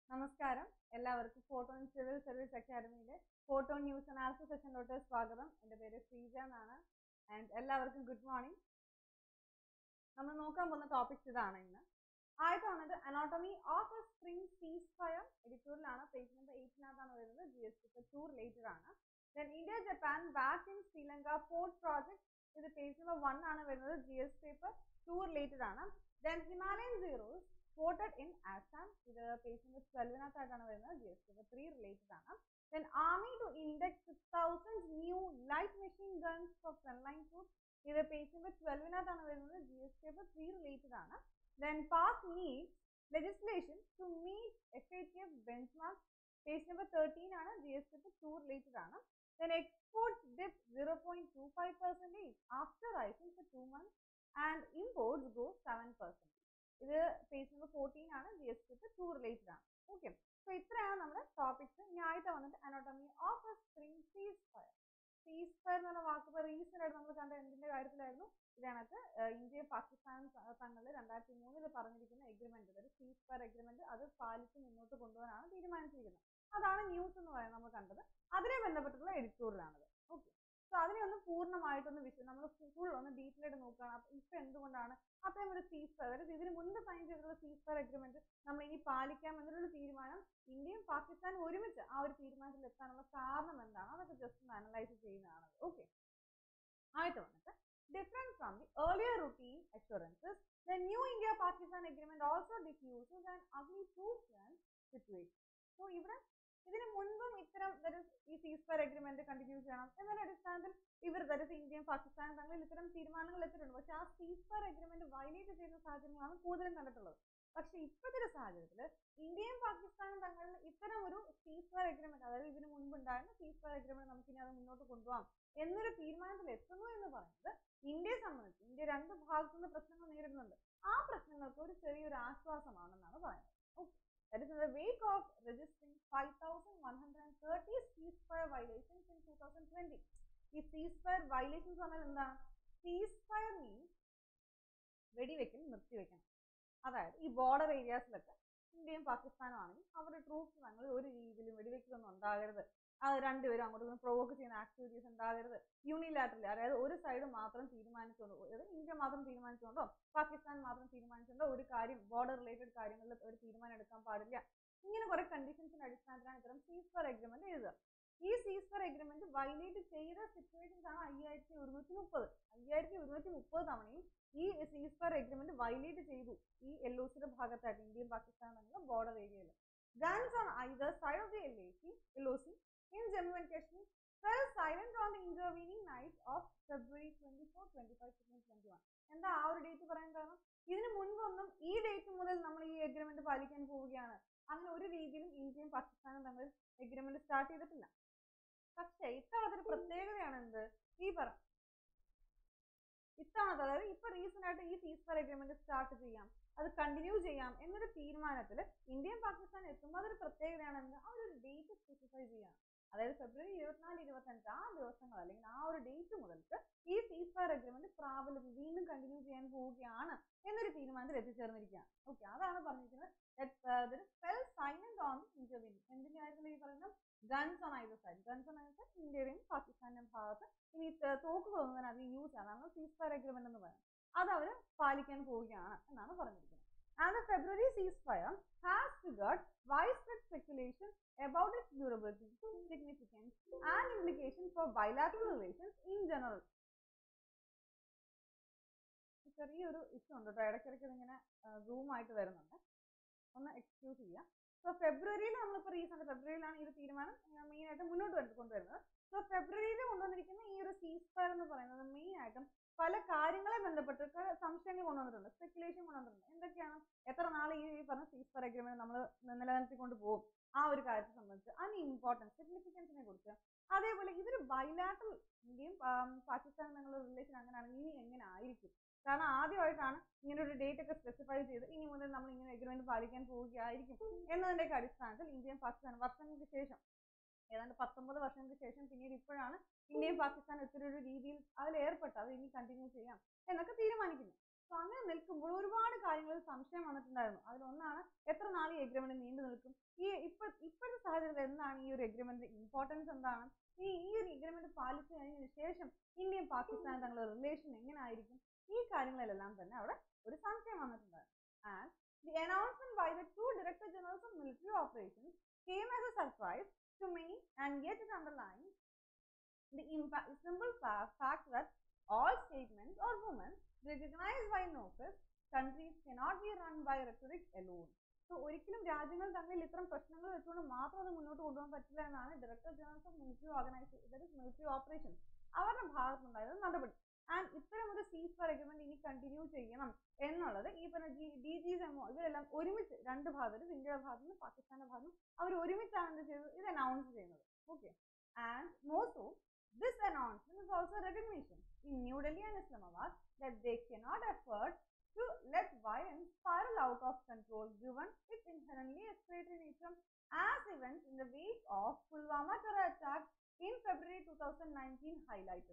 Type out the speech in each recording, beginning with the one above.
നമസ്കാരം എല്ലാവർക്കും Photon civil service അക്കാദമിയിലെ ഫോട്ടോ ന്യൂസ് അനാലിസിസ് സെഷനിലോട്ട് സ്വാഗതം എൻ്റെ പേര് ശ്രീജ എന്നാണ് ആൻഡ് എല്ലാവർക്കും ഗുഡ് മോർണിംഗ് നമ്മൾ നോക്കാൻ പോകുന്ന ടോപ്പിക്സ് ഇതാണ് ഇന്ന് ആദ്യത്തെ വന്നിട്ട് anatomy of a spring ceasefire എഡിറ്റോറിയലാണ് പേജ് നമ്പർ എയ്റ്റിനകത്താണ് വരുന്നത് G S T two related ആണ് then India Japan back in Sri Lanka port project ഇത് പേജ് നമ്പർ വൺ ആണ് വരുന്നത് G S paper two related ആണ് then Himalayan serows spotted in Assam ഇത് page number ട്വൽവിനകത്തായിട്ടാണ് വരുന്നത് G S paper three related ആണ് then army to index six thousand new light machine guns for frontline troops ഇത് page number ട്വൽവിനകത്താണ് വരുന്നത് G S paper three related ആണ് then pass needs legislation to meet F A T F benchmark page number thirteen ആണ് G S paper two related ആണ് then exports dip zero point two five percentage after rising for two months and imports go seven percent ഇത് page number fourteen ആണ് G S T two related ആണ് okay so ഇത്രയാണ് നമ്മുടെ topics ഇനി ആയിട്ട് വന്നിട്ട് anatomy of a spring ceasefire ceasefire എന്ന് പറഞ്ഞ വാക്ക് ഇപ്പോൾ റീസെൻ്റ് ആയിട്ട് നമ്മൾ കണ്ട എന്തിൻ്റെ കാര്യത്തിലായിരുന്നു ഇതിനകത്ത് ഇന്ത്യയും പാകിസ്ഥാനും തങ്ങളിൽ രണ്ടായിരത്തി മൂന്നിൽ പറഞ്ഞിരിക്കുന്ന എഗ്രിമെന്റ് അതായത് സീസ് ഫയർ എഗ്രിമെന്റ് അത് പാലിച്ച് മുന്നോട്ട് കൊണ്ടുപോകാനാണ് തീരുമാനിച്ചിരിക്കുന്നത് അതാണ് ന്യൂസ് എന്ന് പറയുന്നത് നമ്മൾ കണ്ടത് അതിനെ ബന്ധപ്പെട്ടുള്ള എഡിറ്റോറിയലാണത് ഓക്കെ സോ അതിനെ ഒന്ന് പൂർണ്ണമായിട്ടൊന്ന് വിഷയം നമ്മൾ ഫുൾ ഒന്ന് ഡീറ്റെയിൽ ആയിട്ട് നോക്കുകയാണ് അപ്പം ഇപ്പം എന്തുകൊണ്ടാണ് അത്രയും ഒരു സീസ് ഫയർ അതായത് ഇതിന് മുൻപ് സൈൻ ചെയ്തിട്ടുള്ള സീസ് ഫയർ അഗ്രിമെന്റ് നമ്മൾ ഇനി പാലിക്കാം എന്നുള്ളൊരു തീരുമാനം ഇന്ത്യയും പാകിസ്ഥാനും ഒരുമിച്ച് ആ ഒരു തീരുമാനത്തിൽ എത്താനുള്ള കാരണം എന്താണ് അതൊക്കെ ജസ്റ്റ് ഒന്ന് അനലൈസ് ചെയ്യുന്നതാണ് ഓക്കെ ആയിട്ട് വന്നിട്ട് different from the earlier routine assurances the new India Pakistan agreement also diffuses and ugly proof situation so ഇവിടെ ഇതിന് മുൻപും ഇത്തരം ഈ സീസ് ഫയർ അഗ്രിമെന്റ് കണ്ടിന്യൂ ചെയ്യണം എന്നൊരു അടിസ്ഥാനത്തിൽ ഇവർ ദരിത് ഇന്ത്യയും പാകിസ്ഥാനും തങ്ങളിൽ ഇത്തരം തീരുമാനങ്ങൾ എത്തിയിട്ടുണ്ട് പക്ഷെ ആ സീസ് ഫയർ അഗ്രിമെന്റ് വയലേറ്റ് ചെയ്യുന്ന സാഹചര്യങ്ങളാണ് കൂടുതലും കണ്ടിട്ടുള്ളത് പക്ഷെ ഇപ്പോഴത്തെ ഒരു സാഹചര്യത്തിൽ ഇന്ത്യയും പാകിസ്ഥാനും തങ്ങളിൽ ഇത്തരം ഒരു സീസ് ഫയർ അഗ്രിമെന്റ് അതായത് ഇതിന് മുൻപ് ഉണ്ടായിരുന്ന സീസ് ഫയർ അഗ്രിമെന്റ് നമുക്ക് ഇനി അത് മുന്നോട്ട് കൊണ്ടുപോകാം എന്നൊരു തീരുമാനത്തിൽ എത്തുന്നു എന്ന് പറയുന്നത് ഇന്ത്യയെ സംബന്ധിച്ച് ഇന്ത്യ രണ്ട് ഭാഗത്തു നിന്ന് പ്രശ്നങ്ങൾ നേരിടുന്നുണ്ട് ആ പ്രശ്നങ്ങൾക്ക് ഒരു ചെറിയൊരു ആശ്വാസമാണെന്നാണ് പറയുന്നത് okay That is in the wake of registering 5,130 ceasefire violations in 2020. ഈ ceasefire violations പറഞ്ഞാൽ എന്താണ് ceasefire means വെടിവെക്കൽ നിർത്തിവെക്കണം അതായത് ഈ ബോർഡർ ഏരിയാസിലൊക്കെ ഇന്ത്യയും പാകിസ്ഥാനും ആണെങ്കിൽ അവരുടെ ട്രൂപ്സ് തങ്ങൾ ഒരു രീതിയിലും വെടിവെക്കലൊന്നും ഉണ്ടാകരുത് അത് രണ്ടുപേരും അങ്ങോട്ട് പ്രൊവോക്ക് ചെയ്യുന്ന ആക്ടിവിറ്റീസ് ഉണ്ടാകരുത് യൂണിലാറ്ററലി അതായത് ഒരു സൈഡ് മാത്രം തീരുമാനിച്ചുകൊണ്ട് അതായത് ഇന്ത്യ മാത്രം തീരുമാനിച്ചുകൊണ്ടോ പാകിസ്ഥാൻ മാത്രം തീരുമാനിച്ചുകൊണ്ടോ ഒരു കാര്യം ബോർഡർ റിലേറ്റഡ് കാര്യങ്ങളിൽ ഒരു തീരുമാനം എടുക്കാൻ പാടില്ല ഇങ്ങനെ കുറെ കണ്ടീഷൻസിന്റെ അടിസ്ഥാനത്തിലാണ് ഇത്തരം സീസ്ഫർ എഗ്രിമെന്റ് എഴുതുക ഈ സീസ്ഫർ എഗ്രിമെന്റ് വയലേറ്റ് ചെയ്ത സിറ്റുവേഷൻസ് ആണ് അയ്യായിരത്തി ഒരുന്നൂറ്റി മുപ്പത് അയ്യായിരത്തി ഒരുന്നൂറ്റി മുപ്പത് തവണയും ഈ സീസ്ഫർ എഗ്രിമെന്റ് വയലേറ്റ് ചെയ്തു ഈ എൽ ഒ സിയുടെ ഭാഗത്തായിട്ട് ഇന്ത്യയും പാകിസ്ഥാനും തമ്മിലുള്ള ബോർഡർ ഏരിയയിൽ guns on either side of the L A C L O C in Jammu and Kashmir fell silent on the intervening night of February 24, 25, 21. എന്താ ആ ഒരു ഡേറ്റ് പറയാൻ കാരണം ഇതിന് മുൻപൊന്നും ഈ ഡേറ്റ് മുതൽ നമ്മൾ ഈ എഗ്രിമെന്റ് പാലിക്കാൻ പോവുകയാണ് അങ്ങനെ ഒരു രീതിയിലും ഇന്ത്യയും പാകിസ്ഥാനും തമ്മിൽ എഗ്രിമെന്റ് സ്റ്റാർട്ട് ചെയ്തിട്ടില്ല പക്ഷേ ഇത്തവണത്തെ ഒരു പ്രത്യേകതയാണ് എന്ത് ഈ പറ ഇത്തവണത്തെ അതായത് ഇപ്പൊ റീസെന്റ് ആയിട്ട് ഈ സീസ് ഫയർ എഗ്രിമെന്റ് സ്റ്റാർട്ട് ചെയ്യാം അത് കണ്ടിന്യൂ ചെയ്യാം എന്നൊരു തീരുമാനത്തിൽ ഇന്ത്യയും പാകിസ്ഥാനും എത്തുമ്പോൾ അതൊരു പ്രത്യേകതയാണ് എന്ത് ആ ഒരു ഡേറ്റ് സ്പെസിഫൈ ചെയ്യാം അതായത് ഫെബ്രുവരി ഇരുപത്തിനാല് ഇരുപത്തഞ്ച് ആ ദിവസങ്ങൾ അല്ലെങ്കിൽ ആ ഒരു ഡേറ്റ് മുതൽക്ക് ഈ സീസ് ഫയർ അഗ്രിമെന്റ് പ്രാബല്യം വീണ്ടും കണ്ടിന്യൂ ചെയ്യാൻ പോവുകയാണ് എന്നൊരു തീരുമാനത്തിൽ എത്തിച്ചേർന്നിരിക്കുകയാണ് ഓക്കെ അതാണ് പറഞ്ഞിരിക്കുന്നത് ഫെൽ സൈലന്റ് ഓൺ ഇന്റർവ്യൂ എന്തിന്റെ കാര്യത്തിൽ ഈ പറയുന്നത് guns on either side guns on either side ഇന്ത്യയുടെയും പാകിസ്ഥാന്റെയും ഭാഗത്ത് ഇനി തോക്കുകളൊന്നും തന്നെ അധികം യൂസ് ആണ് അതാണ് സീസ് ഫയർ അഗ്രിമെന്റ് എന്ന് പറയുന്നത് അത് അവർ പാലിക്കാൻ പോവുകയാണ് എന്നാണ് പറഞ്ഞിരിക്കുന്നത് And the February ceasefire has triggered widespread speculation about its durability, significance, and implications for bilateral relations in general. ചെറിയൊരു ഇഷ്യൂ ഉണ്ട് കേട്ടോ ഇടയ്ക്കിടയ്ക്ക് ഇതിങ്ങനെ സൂം ആയിട്ട് വരുന്നുണ്ട് ഒന്ന് എക്സ്ക്യൂസ് ചെയ്യാം സോ ഫെബ്രുവരിയിൽ നമ്മളിപ്പോൾ റീസെന്റ് ഫെബ്രുവരിയിലാണ് ഈ ഒരു തീരുമാനം മെയിൻ ആയിട്ട് മുന്നോട്ട് കൊണ്ടുവരുന്നത് സോ ഫെബ്രുവരിയിൽ കൊണ്ടുവന്നിരിക്കുന്ന ഈ ഒരു സീസ് ഫയർ എന്ന് പറയുന്നത് മെയിൻ ആയിട്ടും പല കാര്യങ്ങളെ ബന്ധപ്പെട്ട് സംശയങ്ങൾ കൊണ്ടുവന്നിട്ടുണ്ട് സ്പെക്കുലേഷൻ കൊണ്ടുവന്നിട്ടുണ്ട് എന്തൊക്കെയാണ് എത്ര നാൾ ഈ പറഞ്ഞ സീസ് ഫയർ അഗ്രിമെന്റ് നമ്മൾ നിലനിർത്തിക്കൊണ്ട് പോകും ആ ഒരു കാര്യത്തെ സംബന്ധിച്ച് അതിന് ഇമ്പോർട്ടൻസ് സിഗ്നിഫിക്കൻസിനെ കുറിച്ച് അതേപോലെ ഇതൊരു ബൈലാറ്ററൽ ഇന്ത്യയും പാകിസ്ഥാനും തമ്മിലുള്ള റിലേഷൻ അങ്ങനെയാണെങ്കിൽ ഇനി എങ്ങനെ ആയിരിക്കും കാരണം ആദ്യമായിട്ടാണ് ഇങ്ങനെ ഒരു ഡേറ്റ് ഒക്കെ സ്പെസിഫൈ ചെയ്ത് ഇനി മുതൽ നമ്മൾ ഇങ്ങനെ എഗ്രിമെന്റ് പാലിക്കാൻ പോവുകയായിരിക്കും എന്നതിൻ്റെയൊക്കെ അടിസ്ഥാനത്തിൽ ഇന്ത്യയും പാകിസ്ഥാനും വർഷങ്ങൾക്ക് ശേഷം ഏതാണ്ട് പത്തൊമ്പത് വർഷങ്ങൾക്ക് ശേഷം പിന്നീട് ഇപ്പോഴാണ് ഇന്ത്യയും പാകിസ്ഥാനും ഇത്തരം ഒരു രീതിയിൽ അതിൽ ഏർപ്പെട്ട് അത് ഇനി കണ്ടിന്യൂ ചെയ്യാം എന്നൊക്കെ തീരുമാനിക്കുന്നു സോ അങ്ങനെ നിൽക്കുമ്പോൾ ഒരുപാട് കാര്യങ്ങളിൽ സംശയം വന്നിട്ടുണ്ടായിരുന്നു അതിലൊന്നാണ് എത്ര നാൾ ഈ എഗ്രിമെന്റ് നീണ്ടു നിൽക്കും ഈ ഇപ്പൊ ഇപ്പോഴത്തെ സാഹചര്യത്തിൽ എന്താണ് ഈ ഒരു എഗ്രിമെന്റ് ഇമ്പോർട്ടൻസ് എന്താണ് ഈ ഈ ഒരു എഗ്രിമെന്റ് പാലിച്ചു കഴിഞ്ഞതിന് ശേഷം ഇന്ത്യയും പാകിസ്ഥാനും തമ്മിലുള്ള റിലേഷൻ എങ്ങനെ ആയിരിക്കും ഈ കാര്യങ്ങളിലെല്ലാം തന്നെ അവിടെ ഒരു സംശയം വന്നിട്ടുണ്ടായിരുന്നു and the announcement by the two director generals of military operations came as a surprise to many and yet it underlines the impact, simple fa- fact that all statements or movements recognized by NOFIS countries cannot be run by rhetoric alone. So ഒരിക്കലും രാജ്യങ്ങൾ തമ്മിൽ ഇത്തരം പ്രശ്നങ്ങൾ വെച്ചുകൊണ്ട് മാത്രം അത് മുന്നോട്ട് കൊണ്ടുപോകാൻ പറ്റില്ല എന്നാണ് director generals of military organisation military operations അവരുടെ ഭാഗത്തുനിന്നുണ്ടായത് നടപടി ആൻഡ് ഇത്തരം ഒരു സീസ് ഫയർ അഗ്രിമെന്റ് ഇനി കണ്ടിന്യൂ ചെയ്യണം എന്നുള്ളത് ഈ പറഞ്ഞ ജി ഡി ജിസ് എംഒ ഇവരെല്ലാം ഒരുമിച്ച് രണ്ട് ഭാഗത്തും ഇന്ത്യയുടെ ഭാഗത്തു നിന്ന് പാകിസ്ഥാന്റെ ഭാഗത്തു നിന്ന് അവർ ഒരുമിച്ചാണ് എന്ത് ചെയ്തത് ഇത് അനൗൺസ് ചെയ്യുന്നത് ഓക്കെ ആൻഡ് മോസോ This announcement is also a recognition in New Delhi and Islamabad that they cannot afford to let violence spiral out of control given its inherently escalatory nature as events in the wake of Pulwama terror attack in February 2019 highlighted.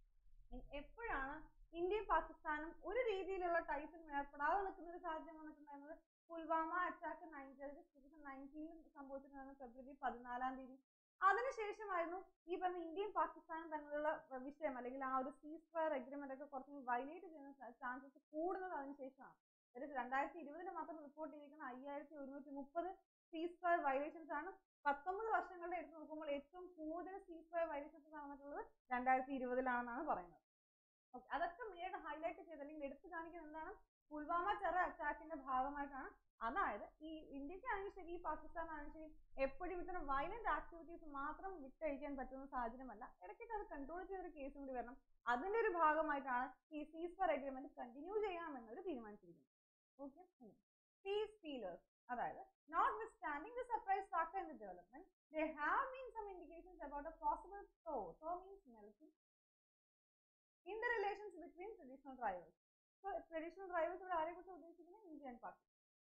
ഇൻ- എപ്പോഴാണ് ഇന്ത്യയും പാകിസ്ഥാനും ഒരു രീതിയിലുള്ള ടൈപ്പിൽ ഏർപ്പെടാതെ നിൽക്കുന്ന ഒരു സാഹചര്യം വന്നിട്ടുണ്ടായിരുന്നത് Pulwama attack nineteen two thousand നയൻറ്റീനിൽ സംഭവിച്ചിട്ടുണ്ടായിരുന്നു ഫെബ്രുവരി പതിനാലാം തീയതി അതിനുശേഷമായിരുന്നു ഈ പറഞ്ഞ ഇന്ത്യയും പാകിസ്ഥാനും തമ്മിലുള്ള അഹ് വിഷയം അല്ലെങ്കിൽ ആ ഒരു സീസ് ഫയർ അഗ്രിമെന്റ് ഒക്കെ കുറച്ചും വയലേറ്റ് ചെയ്യുന്ന ചാൻസസ് കൂടുന്നത് അതിനുശേഷമാണ് അതായത് രണ്ടായിരത്തി ഇരുപതിൽ മാത്രം റിപ്പോർട്ട് ചെയ്തിരിക്കുന്ന അയ്യായിരത്തി ഒരുന്നൂറ്റി മുപ്പത് സീസ് ഫയർ വയലേഷൻസ് ആണ് പത്തൊമ്പത് വർഷങ്ങളുടെ എടുത്ത് നോക്കുമ്പോൾ ഏറ്റവും കൂടുതൽ സീസ് ഫയർ വയലേഷൻസ് നടന്നിട്ടുള്ളത് രണ്ടായിരത്തി ഇരുപതിലാണെന്നാണ് പറയുന്നത് ഓക്കെ അതൊക്കെ മെയിനായിട്ട് ഹൈലൈറ്റ് ചെയ്ത് അല്ലെങ്കിൽ എടുത്തു കാണിക്കുന്നത് എന്താണ് പുൽവാമ ടെറർ അറ്റാക്കിന്റെ ഭാഗമായിട്ടാണ് അതായത് ഈ ഇന്ത്യക്കാണെങ്കിൽ ശരി പാകിസ്ഥാനാണെങ്കിൽ ശരി എപ്പോഴും ഇത്തരം വയലന്റ് ആക്ടിവിറ്റീസ് മാത്രം വിട്ടഴിക്കാൻ പറ്റുന്ന സാഹചര്യമല്ല ഇടയ്ക്കൊക്കെ അത് കൺട്രോൾ ചെയ്തൊരു കേസ് കൂടി വരണം അതിന്റെ ഒരു ഭാഗമായിട്ടാണ് ഈ സീസ് ഫയർ അഗ്രിമെന്റ് കണ്ടിന്യൂ ചെയ്യാമെന്നവർ തീരുമാനിച്ചിരിക്കുന്നത് ഓക്കെ പീസ് ഫീലേഴ്സ് അതായത് notwithstanding the surprise factor in the development they have been some indications about a possible so so means melting in the relations between traditional rivals. So traditional rivals ഇവിടെ ആരെ കുറിച്ച് ഉദ്ദേശിക്കുന്നത് India and Pakistan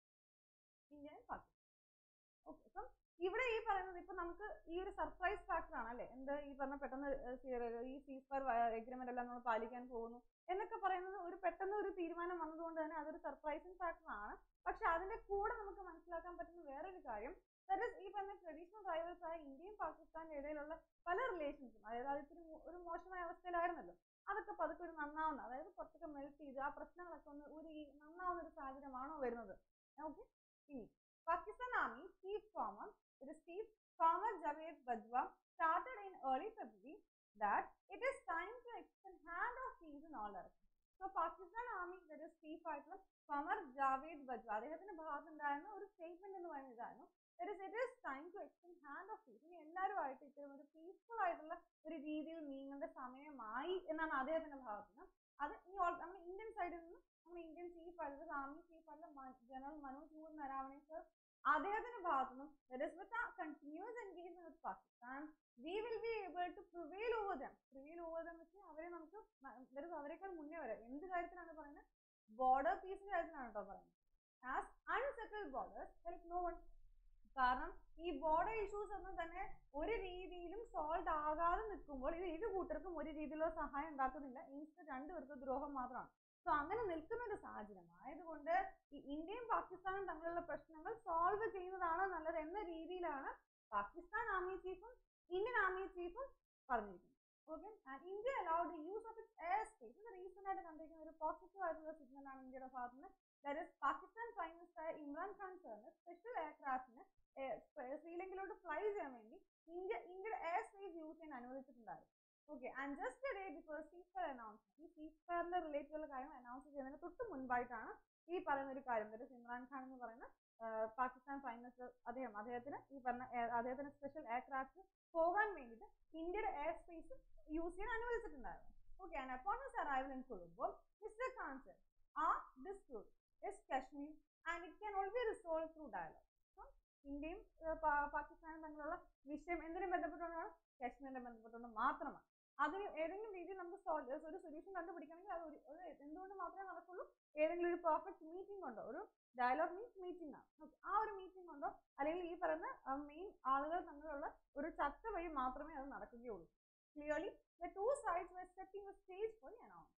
India and Pakistan okay അപ്പം ഇവിടെ ഈ പറയുന്നത് ഇപ്പൊ നമുക്ക് ഈ ഒരു സർപ്രൈസ് ഫാക്ടർ ആണ് അല്ലെ എന്ത് ഈ പറഞ്ഞ പെട്ടെന്ന് ഏർ സീ- ഈ സീസ് ഫയർ എഗ്രിമെന്റ് എല്ലാം നമ്മൾ പാലിക്കാൻ പോകുന്നു എന്നൊക്കെ പറയുന്നത് ഒരു പെട്ടെന്ന് ഒരു തീരുമാനം വന്നതുകൊണ്ട് തന്നെ അതൊരു സർപ്രൈസിങ് ഫാക്ടർ ആണ് പക്ഷെ അതിന്റെ കൂടെ നമുക്ക് മനസ്സിലാക്കാൻ പറ്റുന്ന വേറൊരു കാര്യം that is ഈ പറഞ്ഞ ട്രഡീഷണൽ റൈവൽസ് ആയ ഇന്ത്യയും പാകിസ്ഥാന്റെ ഇടയിലുള്ള പല റിലേഷൻസും അതായത് അത് ഇത്തിരി മോ- ഒരു മോശമായ അവസ്ഥയിലായിരുന്നല്ലോ അതൊക്കെ പതുക്കെ ഒരു നന്നാവുന്ന അതായത് കുറച്ചൊക്കെ മെൽറ്റ് ചെയ്ത് ആ പ്രശ്നങ്ങളൊക്കെ ഒന്ന് ഒരു ഈ നന്നാവുന്ന ഒരു സാഹചര്യമാണോ വരുന്നത് ഓക്കെ ഇനി പാകിസ്ഥാൻ ആർമി ചീഫ് ഫോമർ ഒരു chief former Javed Bajwa started in early February that it is time to extend hand of peace in all directions. So Pakistan army that is chief ആയിട്ടുള്ള ഫമർ ജാവേദ് ബജ്വ അദ്ദേഹത്തിന്റെ ഭാഗത്തുണ്ടായിരുന്ന ഒരു സ്റ്റേറ്റ്മെന്റ് എന്ന് പറയുന്നത് ഇതായിരുന്നു that is it is time to extend hand of peace ഇനി എല്ലാവരുമായിട്ട് ഇത്തരം ഒരു പീസ്ഫുൾ ആയിട്ടുള്ള ഒരു രീതിയിൽ നീങ്ങേണ്ട സമയമായി എന്നാണ് അദ്ദേഹത്തിന്റെ ഭാഗത്ത് നിന്ന് അത് ഇനി ഓൾ- നമ്മുടെ ഇന്ത്യൻ സൈഡിൽ നിന്ന് നമ്മുടെ ഇന്ത്യൻ ചീഫ് ആയിട്ടുള്ള ആർമി ചീഫ് ആയിട്ടുള്ള ജനറൽ മനോജ് മുകുന്ദ് നരാവണെ സർ അദ്ദേഹത്തിന്റെ ഭാഗത്തു നിന്നും that is with a continuous engagement with Pakistan we will be able to prevail over them prevail over them എന്ന് വെച്ചാൽ അവരെ നമുക്ക് മ- that is അവരെക്കാൾ മുന്നേ വരെ എന്ത് കാര്യത്തിലാണ് പറയുന്നത് ബോർഡർ പീസിന്റെ കാര്യത്തിലാണ് കേട്ടോ പറയുന്നത് as unsettled borders help no one കാരണം ഈ ബോർഡർ ഇഷ്യൂസ് ഒന്നും തന്നെ ഒരു രീതിയിലും സോൾവ് ആകാതെ നിൽക്കുമ്പോൾ ഇത് ഇരു കൂട്ടർക്കും ഒരു രീതിയിലുള്ള സഹായം ഉണ്ടാക്കുന്നില്ല ഇൻസ്റ്റന്റ് രണ്ടുപേർക്ക് ദ്രോഹം മാത്രമാണ് സോ അങ്ങനെ നിൽക്കുന്ന ഒരു സാഹചര്യം ആയതുകൊണ്ട് ഈ ഇന്ത്യയും പാകിസ്ഥാനും തമ്മിലുള്ള പ്രശ്നങ്ങൾ സോൾവ് ചെയ്യുന്നതാണ് നല്ലത് എന്ന രീതിയിലാണ് പാകിസ്ഥാൻ ആർമി ചീഫും ഇന്ത്യൻ ആർമി ചീഫും പറഞ്ഞിരിക്കുന്നത് okay and India allowed the use of its air space ഇത് റീസെന്റ് ആയിട്ട് കണ്ടിരിക്കുന്ന ഒരു പോസിറ്റീവ് ആയിട്ടുള്ള സിഗ്നൽ ആണ് ഇന്ത്യയുടെ ഭാഗത്ത് നിന്ന് that is Pakistan prime minister Imran Khan സാറിന് സ്പെഷ്യൽ എയർക്രാഫ്റ്റിന് ശ്രീലങ്കയിലോട്ട് ഫ്ലൈ ചെയ്യാൻ വേണ്ടി ഇന്ത്യ ഇന്ത്യയുടെ എയർ സ്പേസ് യൂസ് ചെയ്യാൻ അനുവദിച്ചിട്ടുണ്ടായിരുന്നു okay and just day before ceasefire announcement ഈ സീഫറിന്റെ റിലേറ്റഡ് ഉള്ള കാര്യം അനൗൺസ് ചെയ്യുന്നതിന് തൊട്ട് മുൻപായിട്ടാണ് ഈ പറയുന്ന ഒരു കാര്യം that is ഇമ്രാൻ ഖാൻ എന്ന് പറയുന്ന ആ, പാകിസ്ഥാൻ പ്രൈം മിനിസ്റ്റർ അദ്ദേഹം അദ്ദേഹത്തിന് ഈ പറഞ്ഞ air- അദ്ദേഹത്തിന് സ്പെഷ്യൽ എയർക്രാഫ്റ്റ് പോകാൻ വേണ്ടിയിട്ട് ഇന്ത്യയുടെ എയർ സ്പേസ് യൂസ് ചെയ്യാൻ അനുവദിച്ചിട്ടുണ്ടായിരുന്നു okay and upon his arrival in Colombo mister Khan said ah dispute is Kashmir and it can only be resolved through dialogue. So, ഇന്ത്യയും ഏർ, പാ- പാകിസ്ഥാനും തമ്മിലുള്ള വിഷയം എന്തിനും ബന്ധപ്പെട്ടുകൊണ്ടാണ് കാശ്മീരിനെ ബന്ധപ്പെട്ടുകൊണ്ട് മാത്രമാണ് അതിന് ഏതെങ്കിലും രീതിയിൽ നമുക്ക് solve- ഒരു സൊല്യൂഷൻ കണ്ടുപിടിക്കണമെങ്കിൽ അത് ഒരു ഒരു എന്തുകൊണ്ട് മാത്രമേ നടക്കുള്ളൂ ഏതെങ്കിലും ഒരു പെർഫെക്റ്റ് മീറ്റിംഗ് ഉണ്ടോ ഒരു ഡയലോഗ് മീൻസ് മീറ്റിംഗ് ആണ് Okay. ആ ഒരു മീറ്റിംഗ് ഉണ്ടോ അല്ലെങ്കിൽ ഈ പറയുന്ന മെയിൻ ആളുകൾ തമ്മിലുള്ള ഒരു ചർച്ച വഴി മാത്രമേ അത് നടക്കുകയുള്ളൂ clearly the two sides were setting the stage for the announcement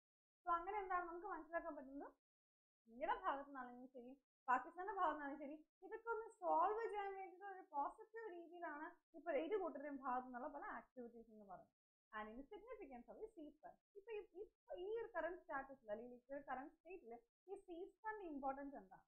so അങ്ങനെ എന്താണ് നമുക്ക് മനസ്സിലാക്കാൻ പറ്റുന്നത് ഇന്ത്യയുടെ ഭാഗത്തു നിന്നാണെങ്കിലും ശരി പാകിസ്ഥാന്റെ ഭാഗത്തു നിന്നാണെങ്കിലും ശരി ഇതൊക്കെ ഒന്ന് സോൾവ് ചെയ്യാൻ വേണ്ടിയിട്ട് ഒരു പോസിറ്റീവ് രീതിയിലാണ് ഇപ്പൊ ഇരു കൂട്ടരുടെയും ഭാഗത്തു നിന്നുള്ള പല ആക്ടിവിറ്റീസ് എന്ന് പറയുന്നത് ആൻഡ് ഇൻ സിഗ്നിഫിക്കൻസ് ഓഫ് ഈ സീസ് ഫയർ ഇപ്പൊ ഈ- ഇപ്പൊ ഈ ഒരു കറണ്ട് സ്റ്റാറ്റസിൽ അല്ലെങ്കിൽ ഈ കറണ്ട് സ്റ്റേറ്റിൽ ഈ സീസ് ഫയറിന്റെ ഇമ്പോർട്ടൻസ് എന്താണ്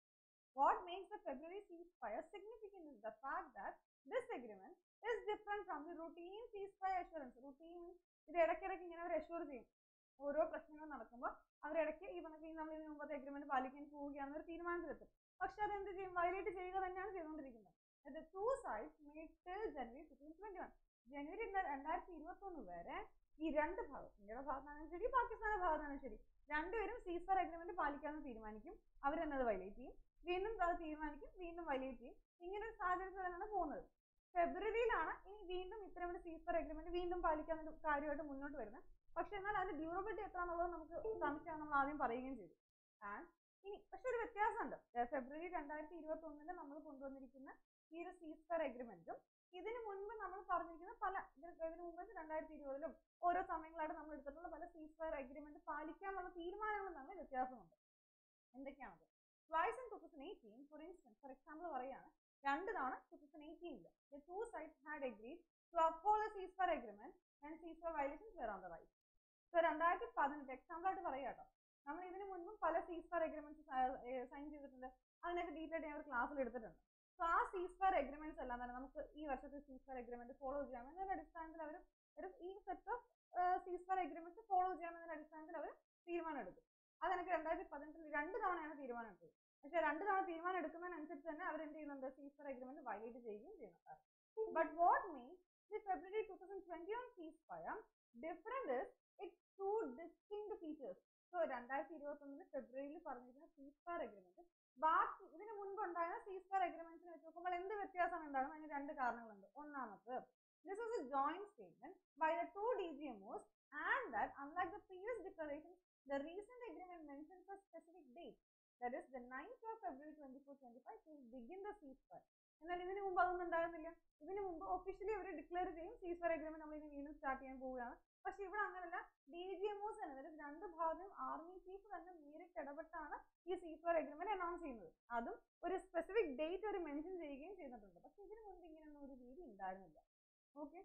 What makes the February ceasefire significant is the fact that this agreement is different from the routine ceasefire assurance. Routine means ഇത് ഇടയ്ക്കിടയ്ക്ക് ഇങ്ങനെ അവർ അഷ്യൂർ ചെയ്യും ഓരോ പ്രശ്നങ്ങൾ നടക്കുമ്പോൾ അവരിടയ്ക്ക് ഈ പറഞ്ഞ നമ്മൾ ഇതിന് മുമ്പത്തെ അഗ്രിമെന്റ് പാലിക്കാൻ പോവുകയാണെന്ന് ഒരു തീരുമാനത്തിലെത്തും പക്ഷെ അത് എന്ത് ചെയ്യും വയലേറ്റ് ചെയ്യുക തന്നെയാണ് ചെയ്തുകൊണ്ടിരിക്കുന്നത് the two sides made till January 2021. ജനുവരി രണ്ടായിരത്തി ഇരുപത്തി ഒന്ന് വരെ ഈ രണ്ട് ഭാഗം ഇന്ത്യയുടെ ഭാഗത്താണെങ്കിലും ശരി പാകിസ്ഥാന്റെ ഭാഗത്താണെങ്കിലും ശരി രണ്ടുപേരും സീസർ അഗ്രിമെന്റ് പാലിക്കാമെന്ന് തീരുമാനിക്കും അവരെന്നത് വയലേറ്റ് ചെയ്യും വീണ്ടും അത് തീരുമാനിക്കും വീണ്ടും വയലേറ്റ് ചെയ്യും ഇങ്ങനെ ഒരു സാഹചര്യത്തിലാണ് പോകുന്നത് ഫെബ്രുവരിയിലാണ് ഇനി വീണ്ടും ഇത്തരം ഒരു സീസർ അഗ്രിമെന്റ് വീണ്ടും പാലിക്കാൻ ഒരു കാര്യമായിട്ട് മുന്നോട്ട് വരുന്നത് പക്ഷെ എന്നാൽ അതിന്റെ ഡ്യൂറബിലിറ്റി എത്ര എന്നുള്ളത് നമുക്ക് സംശയം നമ്മൾ ആദ്യം പറയുകയും ചെയ്തു ആൻഡ് ഇനി പക്ഷെ ഒരു വ്യത്യാസമുണ്ട് ഏർ ഫെബ്രുവരി രണ്ടായിരത്തി ഇരുപത്തി ഒന്നില് നമ്മൾ കൊണ്ടുവന്നിരിക്കുന്ന ഈ ഒരു സീസർ അഗ്രിമെന്റും ഇതിനു മുൻപ് നമ്മൾ പറഞ്ഞിരിക്കുന്ന പല ഇതിന് ഇതിനു മുമ്പ് രണ്ടായിരത്തി ഇരുപതിലും ഓരോ സമയങ്ങളായിട്ട് നമ്മൾ എടുത്തിട്ടുള്ള പല സീസർ അഗ്രിമെന്റ് പാലിക്കാനുള്ള തീരുമാനങ്ങളും തമ്മിൽ വ്യത്യാസമുണ്ട് എന്തൊക്കെയാണത് twice in two thousand eighteen for instance for example പറയുകയാണ് രണ്ട് തവണ ടൂ തൗസൻഡ് എയ്റ്റീനിൽ the two sides had agreed to uphold the ceasefire agreement and ceasefire violations were on the right so രണ്ടായിരത്തി പതിനെട്ട് എക്സാമ്പിൾ ആയിട്ട് പറയാം കേട്ടോ നമ്മൾ ഇതിനു മുൻപും പല സീസ്ഫയർ അഗ്രിമെന്റ്സ് സൈൻ ചെയ്തിട്ടുണ്ട് അതിനൊക്കെ ഡീറ്റെയിൽ ഞാൻ ഒരു ക്ലാസ്സിൽ എടുത്തിട്ടുണ്ട് സോ ആ സീസ്ഫയർ അഗ്രിമെന്റ്സ് എല്ലാം തന്നെ നമുക്ക് ഈ വർഷത്തെ സീസ്ഫയർ അഗ്രിമെന്റ് ഫോളോ ചെയ്യാം എന്നതിന്റെ അടിസ്ഥാനത്തിൽ അവർ ഒരു ഈ set of ceasefire agreements follow ചെയ്യാമെന്നതിന്റെ അടിസ്ഥാനത്തിൽ അവർ തീരുമാനം എടുക്കും അതെനിക്ക് രണ്ടായിരത്തി പതിനെട്ടിൽ രണ്ട് തവണയാണ് തീരുമാനം എടുത്തത് പക്ഷേ രണ്ട് തവണ തീരുമാനം എടുക്കുന്നതിനനുസരിച്ച് തന്നെ അവർ എന്ത് ചെയ്യുന്നുണ്ട് സീസ്ഫയർ അഗ്രിമെന്റ് വയലേറ്റ് ചെയ്യുകയും ചെയ്യുന്നുണ്ട് but what means the February two thousand twenty one ceasefire different is its two distinct features so രണ്ടായിരത്തി ഇരുപത്തി ഒന്നില് ഫെബ്രുവരിയിൽ പറഞ്ഞിരിക്കുന്ന സീസ്ഫയർ അഗ്രിമെന്റ് ബാക്കി ഇതിന് മുൻപ് ഉണ്ടായിരുന്ന സീസ്ഫയർ അഗ്രിമെന്റ്സിനെ വെച്ച് നോക്കുമ്പോൾ എന്ത് വ്യത്യാസമാണ് ഉണ്ടാകുന്നത് അതിന് രണ്ട് കാരണങ്ങളുണ്ട് ഒന്നാമത് this is a joint statement by the two D G MOs and that unlike the previous declaration the recent agreement mentions a specific date that is the 9th of February 2425 to begin the ceasefire എന്നാൽ ഇതിനു മുമ്പ് അതൊന്നും ഉണ്ടായിരുന്നില്ല ഇതിനു മുമ്പ് officially അവർ declare ചെയ്യും ceasefire agreement നമ്മൾ ഇനി വീണ്ടും സ്റ്റാർട്ട് ചെയ്യാൻ പോവുകയാണ് പക്ഷെ ഇവിടെ അങ്ങനല്ല ഡി ജി എംഒസ് തന്നെ അതായത് രണ്ട് ഭാഗത്തും ആർമി ചീഫ് തന്നെ നേരിട്ട് ഇടപെട്ടാണ് ഈ സീസ്ഫയർ അഗ്രിമെന്റ് അനൗൺസ് ചെയ്യുന്നത് അതും ഒരു സ്പെസിഫിക് ഡേറ്റ് അവർ മെൻഷൻ ചെയ്യുകയും ചെയ്തിട്ടുണ്ട് പക്ഷെ ഇതിനു മുൻപ് ഇങ്ങനെയൊന്നും ഒരു രീതി ഉണ്ടായിരുന്നില്ല ഓക്കെ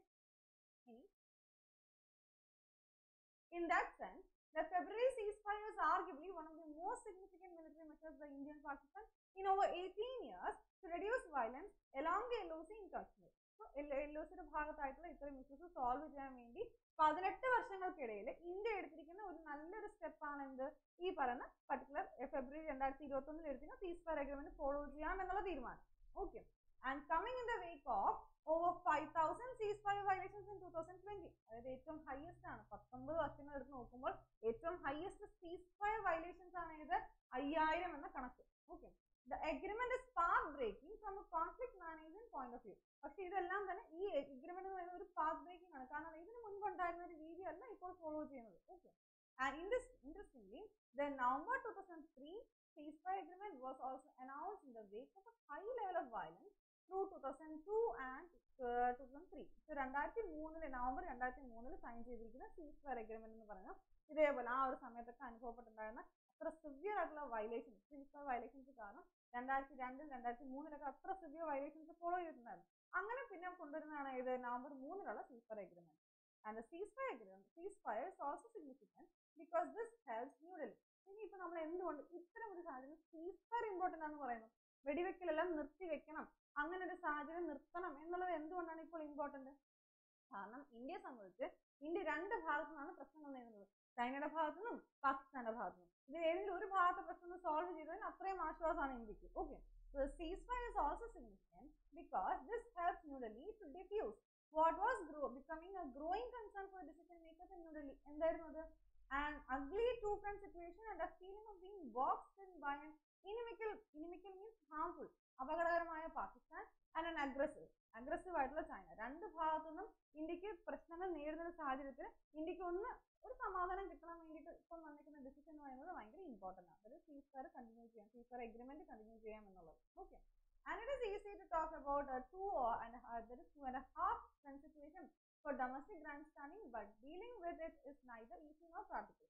ഇനി In that sense, the February ceasefire is arguably one of the most significant military measures by India and Pakistan in over 18 years to reduce violence along the LOC in Kashmir. So, LOCയുടെ ഭാഗത്തായിട്ടുള്ള ഇത്തരം issues solve ചെയ്യാൻ വേണ്ടി പതിനെട്ട് വർഷങ്ങൾക്കിടയിൽ India എടുത്തിരിക്കുന്ന ഒരു നല്ലൊരു സ്റ്റെപ്പാണ് എന്ത് ഈ പറയുന്ന പർട്ടിക്കുലർ ഫെബ്രുവരി രണ്ടായിരത്തി ഇരുപത്തി ഒന്നിൽ എടുത്തിരിക്കുന്ന സീസ്ഫയർ അഗ്രിമെന്റ് ഫോളോ ചെയ്യാം എന്നുള്ള തീരുമാനം okay and coming in the wake of over five thousand ceasefire violations in two thousand twenty അതായത് ഏറ്റവും ഹയസ്റ്റ് ആണ് പത്തൊമ്പത് വർഷങ്ങൾ എടുത്ത് നോക്കുമ്പോൾ ഏറ്റവും ഹയസ്റ്റ് സീസ്ഫയർ വയലേഷൻസ് ആണ് ഇത് അയ്യായിരം എന്ന കണക്ക് okay the agreement is path breaking from a conflict management point of view പക്ഷെ ഇതെല്ലാം തന്നെ ഈ എഗ്രിമെന്റ് എന്ന് പറയുന്നത് ഒരു പാത്ത് ബ്രേക്കിംഗ് ആണ് കാരണം ഇതിന് മുൻപ് ഉണ്ടായിരുന്ന ഒരു രീതിയല്ല ഇപ്പോൾ ഫോളോ ചെയ്യുന്നത് okay and in this interestingly the November two thousand three ceasefire agreement was also announced in the wake of a high level of violence through 2002 and uh, 2003. So രണ്ടായിരത്തി മൂന്നില് നവംബർ രണ്ടായിരത്തി മൂന്നില് സൈൻ ചെയ്തിരിക്കുന്ന ceasefire agreement എന്ന് പറയുന്നത് ഇതേപോലെ ആ ഒരു സമയത്തൊക്കെ അനുഭവപ്പെട്ടിട്ടുണ്ടായിരുന്ന അത്ര സിവിയർ ആയിട്ടുള്ള വയലേഷൻ സീസ്ഫയർ വയലേഷൻസ് കാരണം രണ്ടായിരത്തി രണ്ടിൽ രണ്ടായിരത്തി മൂന്നിലൊക്കെ അത്ര സിവിയർ വയലേഷൻസ് ഫോളോ ചെയ്തിട്ടുണ്ടായിരുന്നു അങ്ങനെ പിന്നെ കൊണ്ടുവരുന്നതാണ് ഇത് നവംബർ മൂന്നിലുള്ള ceasefire agreement and the ceasefire agreement ceasefire is also significant because this helps New Delhi ഇനിയിപ്പോ നമ്മൾ എന്തുകൊണ്ട് ഇത്തരം ഒരു സാഹചര്യം സീസ്ഫയർ ഇമ്പോർട്ടന്റ് ആണെന്ന് പറയുന്നു വെടിവെക്കലെല്ലാം നിർത്തി വെക്കണം അങ്ങനെ ഒരു സാഹചര്യം നിർത്തണം എന്നുള്ളത് എന്തുകൊണ്ടാണ് ഇപ്പോൾ ഇമ്പോർട്ടന്റ് കാരണം ഇന്ത്യയെ സംബന്ധിച്ച് ഇന്ത്യ രണ്ട് ഭാഗത്തു നിന്നാണ് പ്രശ്നങ്ങൾ നേരിടുന്നത് ചൈനയുടെ ഭാഗത്തു നിന്നും പാകിസ്ഥാന്റെ ഭാഗത്തു നിന്നും ഇത് ഏതെങ്കിലും ഒരു ഭാഗത്തെ പ്രശ്നം സോൾവ് ചെയ്തതിന് അത്രയും ആശ്വാസമാണ് ഇന്ത്യക്ക് okay ceasefire is also significant because this helps New Delhi to diffuse what was grow, becoming a growing concern for decision makers in New Delhi. എന്തായിരുന്നു അത് an ugly two-front situation and a feeling of being boxed in by an inimical, inimical means harmful, അപകടകരമായ Pakistan and an aggressive, aggressive ആയിട്ടുള്ള China രണ്ട് ഭാഗത്തുനിന്നും ഇന്ത്യക്ക് പ്രശ്നങ്ങൾ നേരിടുന്ന സാഹചര്യത്തിൽ ഇന്ത്യക്ക് ഒന്ന് ഒരു സമാധാനം കിട്ടാൻ വേണ്ടിയിട്ട് ഇപ്പം വന്നിരിക്കുന്ന ഡിസിഷൻ എന്ന് പറയുന്നത് ഭയങ്കര ഇമ്പോർട്ടൻ്റ് ആണ് അതായത് സീസ്ഫയർ കണ്ടിന്യൂ ചെയ്യാം സീസ്ഫയർ എഗ്രിമെന്റ് കണ്ടിന്യൂ ചെയ്യാം എന്നുള്ളത് okay and it is easy to talk about two and there is two and half situation for domestic grandstanding, but dealing with it is neither easy nor practical.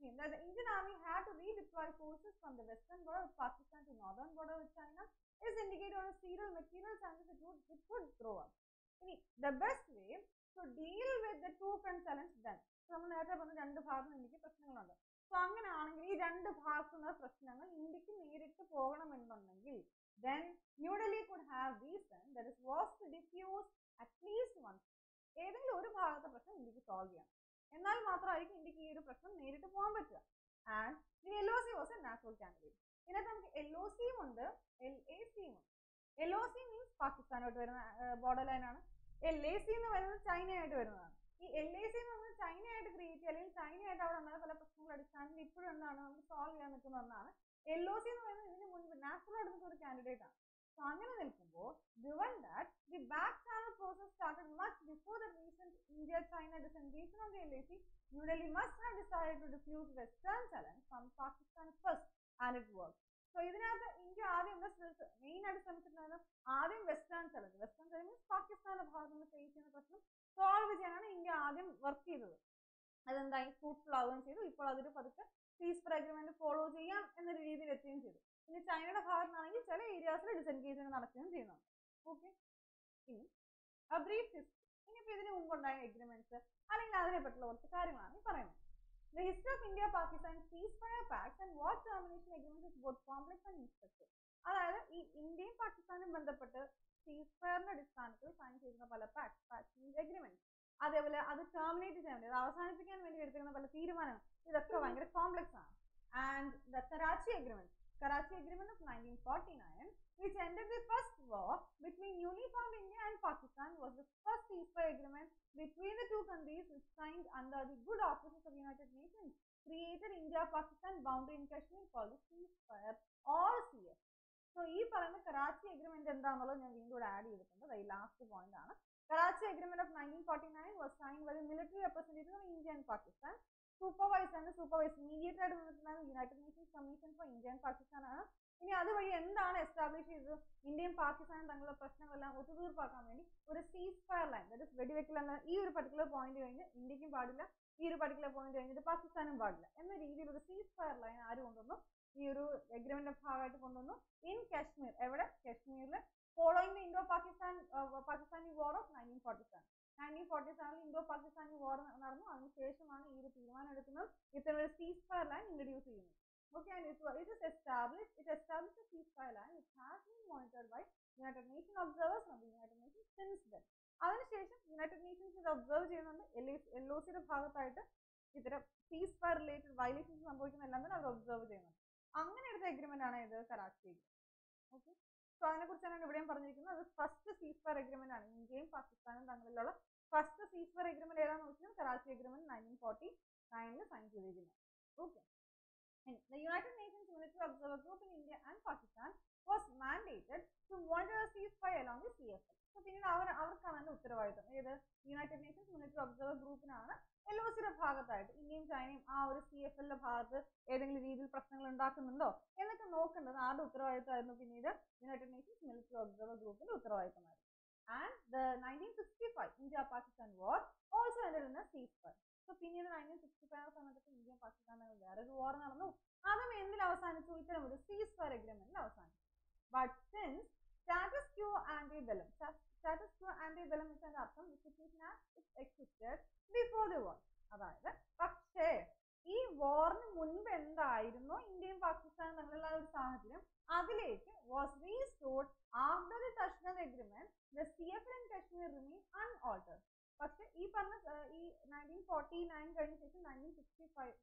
mean that the Indian army had to redeploy forces from the western border of Pakistan to northern border with China is indicated on a serial material chances it would, it would throw up. ഇനി the best way to deal with the two front challenge then നമ്മൾ നേരത്തെ പറഞ്ഞ രണ്ട് ഭാഗത്തും ഇന്ത്യക്ക് പ്രശ്നങ്ങളുണ്ട് so അങ്ങനെയാണെങ്കിൽ ഈ രണ്ട് ഭാഗത്തു നിന്ന് പ്രശ്നങ്ങൾ ഇന്ത്യക്ക് നേരിട്ട് പോകണമെന്നുണ്ടെങ്കിൽ then New Delhi could have reason that is was to diffuse at least one ഏതെങ്കിലും ഒരു ഭാഗത്തെ പ്രശ്നം ഇന്ത്യക്ക് സോൾവ് ചെയ്യണം എന്നാൽ മാത്രമായിരിക്കും ഇന്ത്യക്ക് ഈ ഒരു പ്രശ്നം നേരിട്ട് പോകാൻ പറ്റുക and the L O C was a natural candidate ഇതിനകത്ത് നമുക്ക് എൽ ഒ സിയും ഉണ്ട് എൽ എ സിയും ഉണ്ട് എൽ ഒ സി മീൻസ് പാകിസ്ഥാനായിട്ട് വരുന്ന ബോർഡർ ലൈനാണ് എൽ എ സി എന്ന് പറയുന്നത് ചൈനയായിട്ട് വരുന്നതാണ് ഈ എൽ എ സി എന്ന് പറയുന്നത് ചൈനയായിട്ട് ക്രിയേറ്റ് ചെയ്യുക അല്ലെങ്കിൽ ചൈനയായിട്ട് അവിടെ ഉണ്ടായ പല പ്രശ്നങ്ങളുടെ അടിസ്ഥാനത്തിൽ ഇപ്പോഴും എന്താണ് നമുക്ക് സോൾവ് ചെയ്യാൻ നിൽക്കുന്ന ഒന്നാണ് എൽ ഒ സി എന്ന് പറയുന്നത് ഇതിന് മുൻപ് നാഷണൽ ആയിട്ട് നിൽക്കുന്ന ഒരു കാൻഡിഡേറ്റ് ആണ് സോ അങ്ങനെ നിൽക്കുമ്പോൾ given that the back channel process started much before the recent India-China disengagement on the LAC, New Delhi must have decided to diffuse Western challenge from Pakistan first, and it worked. So ഇതിനകത്ത് India ആദ്യം main ആയിട്ട് ശ്രമിച്ചിട്ടുണ്ടായിരുന്നത് ആദ്യം western challenge western challenge means പാകിസ്ഥാന്റെ ഭാഗത്ത് നിന്ന് face ചെയ്യുന്ന പ്രശ്നം സോൾവ് ചെയ്യാനാണ് ഇന്ത്യ ആദ്യം വർക്ക് ചെയ്തത് അതെന്തായി ഫ്രൂട്ട്ഫുൾ ആവുകയും ചെയ്തു ഇപ്പോൾ അതൊരു പതുക്കെ പീസ് ഫോർ അഗ്രിമെന്റ് ഫോളോ ചെയ്യാം എന്നൊരു രീതിയിൽ എത്തുകയും ചെയ്തു ഇനി ചൈനയുടെ ഭാഗത്തുനിന്നാണെങ്കിൽ ചില ഏരിയാസിൽ ഡിസെൻഗേജ്മെന്റ് നടക്കുകയും ചെയ്യുന്നുണ്ട് ഓക്കെ ഇനി ബ്രീഫ് ഹിസ്റ്ററി ഇനിയിപ്പോൾ ഇതിന് മുമ്പുണ്ടായ എഗ്രിമെന്റ്സ് അല്ലെങ്കിൽ അതിനെ പറ്റിയുള്ള കുറച്ച് കാര്യങ്ങളാണ് ഈ പറയുന്നത് The history of India Pakistan ceasefire pacts and war termination agreements is both complex and instructive. അതായത് ഈ ഇന്ത്യയും പാകിസ്ഥാനും ബന്ധപ്പെട്ട് സീസ്ഫയറിന്റെ അടിസ്ഥാനത്തിൽ സൈൻ ചെയ്യുന്ന പല പാക്ട് പാക്ട് എഗ്രിമെന്റ്സ് അതേപോലെ അത് ടെർമിനേറ്റ് ചെയ്യാൻ വേണ്ടി അത് അവസാനിപ്പിക്കാൻ വേണ്ടി എടുക്കുന്ന പല തീരുമാനങ്ങൾ ഇതൊക്കെ ഭയങ്കര കോംപ്ലക്സ് ആണ് and the Karachi agreement Karachi agreement of nineteen forty nine which ended the first war between newly formed India and Pakistan was the first ceasefire agreement between the two countries which signed under the good auspices of United Nations created India-Pakistan boundary in Kashmir called the ceasefire or CS. So ഈ പറയുന്ന Karachi agreement എന്താണെന്നുള്ളത് ഞാൻ വീണ്ടും ഇവിടെ add ചെയ്തിട്ടുണ്ട് ഈ last point ആണ് Karachi agreement of nineteen forty nine was sign by military representative of India and Pakistan supervise ആണ് സൂപ്പർവൈസ് ഇമീഡിയറ്റ് ആയിട്ട് നിന്നിട്ടുണ്ടായിരുന്ന united nations commission for India and Pakistan ആണ് ഇനി അതുവഴി എന്താണ് എസ്റ്റാബ്ലിഷ് ചെയ്തത് ഇന്ത്യയും പാകിസ്ഥാനും തമ്മിലുള്ള പ്രശ്നങ്ങളെല്ലാം ഒത്തുതീർപ്പാക്കാൻ വേണ്ടി ഒരു ceasefire line that is വെടിവെക്കൽ എന്ന ഈ ഒരു പർട്ടിക്കുലർ പോയിന്റ് കഴിഞ്ഞ് ഇന്ത്യക്കും പാടില്ല ഈ ഒരു പർട്ടിക്കുലർ പോയിന്റ് കഴിഞ്ഞിട്ട് പാകിസ്ഥാനും പാടില്ല എന്ന രീതിയിൽ ഒരു സീസ് ഫയർ ലൈൻ ആര് കൊണ്ടുവന്നു ഈ ഒരു എഗ്രിമെന്റ് ഭാഗമായിട്ട് കൊണ്ടുവന്നു ഇൻ കാശ്മീർ എവിടെ കാശ്മീരിൽ following the Indo Pakistan Pakistani war of nineteen forty seven nineteen forty സെവനിൽ ഇൻഡോ പാകിസ്ഥാനി വാർ നടന്നു അതിനുശേഷമാണ് ഈ ഒരു തീരുമാനം എടുക്കുന്നത് ഇത്തരം ഒരു സീസ് ഫയർ ലൈൻ ഇൻട്രൊഡ്യൂസ് ചെയ്യുന്നത് Okay, and it, wa- it is established, it established a ceasefire line which has been monitored by United Nations observers from the United Nations since then. അതിനുശേഷം യുണൈറ്റഡ് നേഷൻസ് ഇത് observe ചെയ്യുന്നുണ്ട് L O സിയുടെ ഭാഗത്തായിട്ട് ഇത്തരം സീസ് fire related violations സംഭവിക്കുന്ന എല്ലാം തന്നെ അവർ ഒബ്സർവ് ചെയ്യുന്നുണ്ട് അങ്ങനെ എടുത്ത എഗ്രിമെന്റ് ആണ് ഇത് കറാച്ചി ഓക്കെ സോ അതിനെ കുറിച്ചാണ് ഇവിടെയും പറഞ്ഞിരിക്കുന്നത് അത് ഫസ്റ്റ് സീസ് ഫയർ എഗ്രിമെന്റ് ആണ് ഇന്ത്യയും പാകിസ്ഥാനും തമ്മിലുള്ള ഫസ്റ്റ് സീസ് ഫയർ എഗ്രിമെന്റ് ഏതാണെന്ന് വെച്ചാൽ കറാച്ചി എഗ്രിമെന്റ് നയൻറ്റീൻ ഫോർട്ടി നയനിൽ സൈൻ ചെയ്തിരിക്കുന്നത് okay And the United Nations Military Observer Group in India and Pakistan was mandated to monitor the ceasefire along the CFL. So പിന്നീട് അവർ അവർക്കാണ് അതിന്റെ ഉത്തരവാദിത്തം ഏത് യുണൈറ്റഡ് നേഷൻസ് മിലിറ്ററി ഒബ്സർവർ ഗ്രൂപ്പിനാണ് എൽ ഒ സിയുടെ ഭാഗത്തായിട്ട് ഇന്ത്യയും ചൈനയും ആ ഒരു സി എഫ് എല്ലിന്റെ ഭാഗത്ത് ഏതെങ്കിലും രീതിയിൽ പ്രശ്നങ്ങൾ ഉണ്ടാക്കുന്നുണ്ടോ എന്നൊക്കെ നോക്കേണ്ടത് ആരുടെ ഉത്തരവാദിത്തമായിരുന്നു പിന്നീട് യുണൈറ്റഡ് നേഷൻസ് മിലിറ്ററി ഒബ്സർവർ ഗ്രൂപ്പിന്റെ ഉത്തരവാദിത്തമായിരുന്നു and the nineteen sixty five India Pakistan war also ended in a ceasefire so പിന്നീട് നയൻറ്റീൻ സിക്സ്റ്റി ഫൈവ് സമയത്ത് ഇന്ത്യ പാകിസ്ഥാൻ തമ്മിൽ വേറൊരു വാർ നടന്നു അതും എന്തിൽ അവസാനിച്ചു ഇത്തരം ഒരു സീസ് ഫയർ എഗ്രിമെന്റിൽ അവസാനിച്ചു but since status quo ante bellum status quo ante bellum വെച്ചാൽ അർത്ഥം situation as existed before the war അതായത് പക്ഷേ ഈ വാറിന് മുൻപ് എന്തായിരുന്നോ ഇന്ത്യയും പാകിസ്ഥാനും തമ്മിലുള്ള ഒരു സാഹചര്യം അതിലേക്ക് was restored after the Tashkent agreement the C F in Kashmir remain unaltered പക്ഷെ ഈ പറഞ്ഞ ഏർ ഈ നയൻറ്റീൻ ഫോർട്ടി നയൻ കഴിഞ്ഞ ശേഷം nineteen sixty five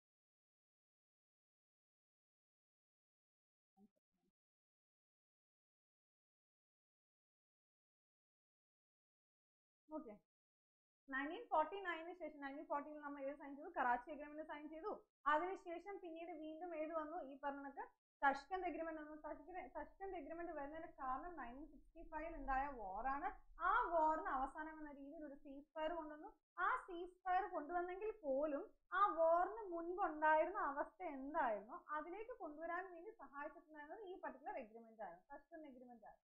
okay nineteen forty നയനിന് ശേഷം നയൻറ്റീൻ ഫോർട്ടിയിൽ നമ്മൾ ഏത് സൈൻ ചെയ്തു കറാച്ചി അഗ്രിമെന്റ് സൈൻ ചെയ്തു അതിനുശേഷം പിന്നീട് വീണ്ടും ഏത് വന്നു ഈ പറഞ്ഞ തഷ്കന്ത് എഗ്രിമെന്റ് വന്നു തഷ്കന്ത് എഗ്രിമെന്റ് വരുന്നതിന്റെ കാരണം നയൻറ്റീൻ സിക്സ്റ്റി ഫൈവിൽ ഉണ്ടായ വാറാണ് ആ വാറിന് അവസാനം എന്ന രീതിയിൽ ഒരു സീസ് ഫയർ കൊണ്ടുവന്നു ആ സീസ് ഫയർ കൊണ്ടുവന്നെങ്കിൽ പോലും ആ വാറിന് മുൻപ് ഉണ്ടായിരുന്ന അവസ്ഥ എന്തായിരുന്നോ അതിലേക്ക് കൊണ്ടുവരാൻ വേണ്ടി സഹായിച്ചിട്ടുണ്ടായിരുന്നത് ഈ പർട്ടിക്കുലർ എഗ്രിമെന്റ് ആയിരുന്നു തഷ്കന്ത് എഗ്രിമെന്റ് ആയിരുന്നു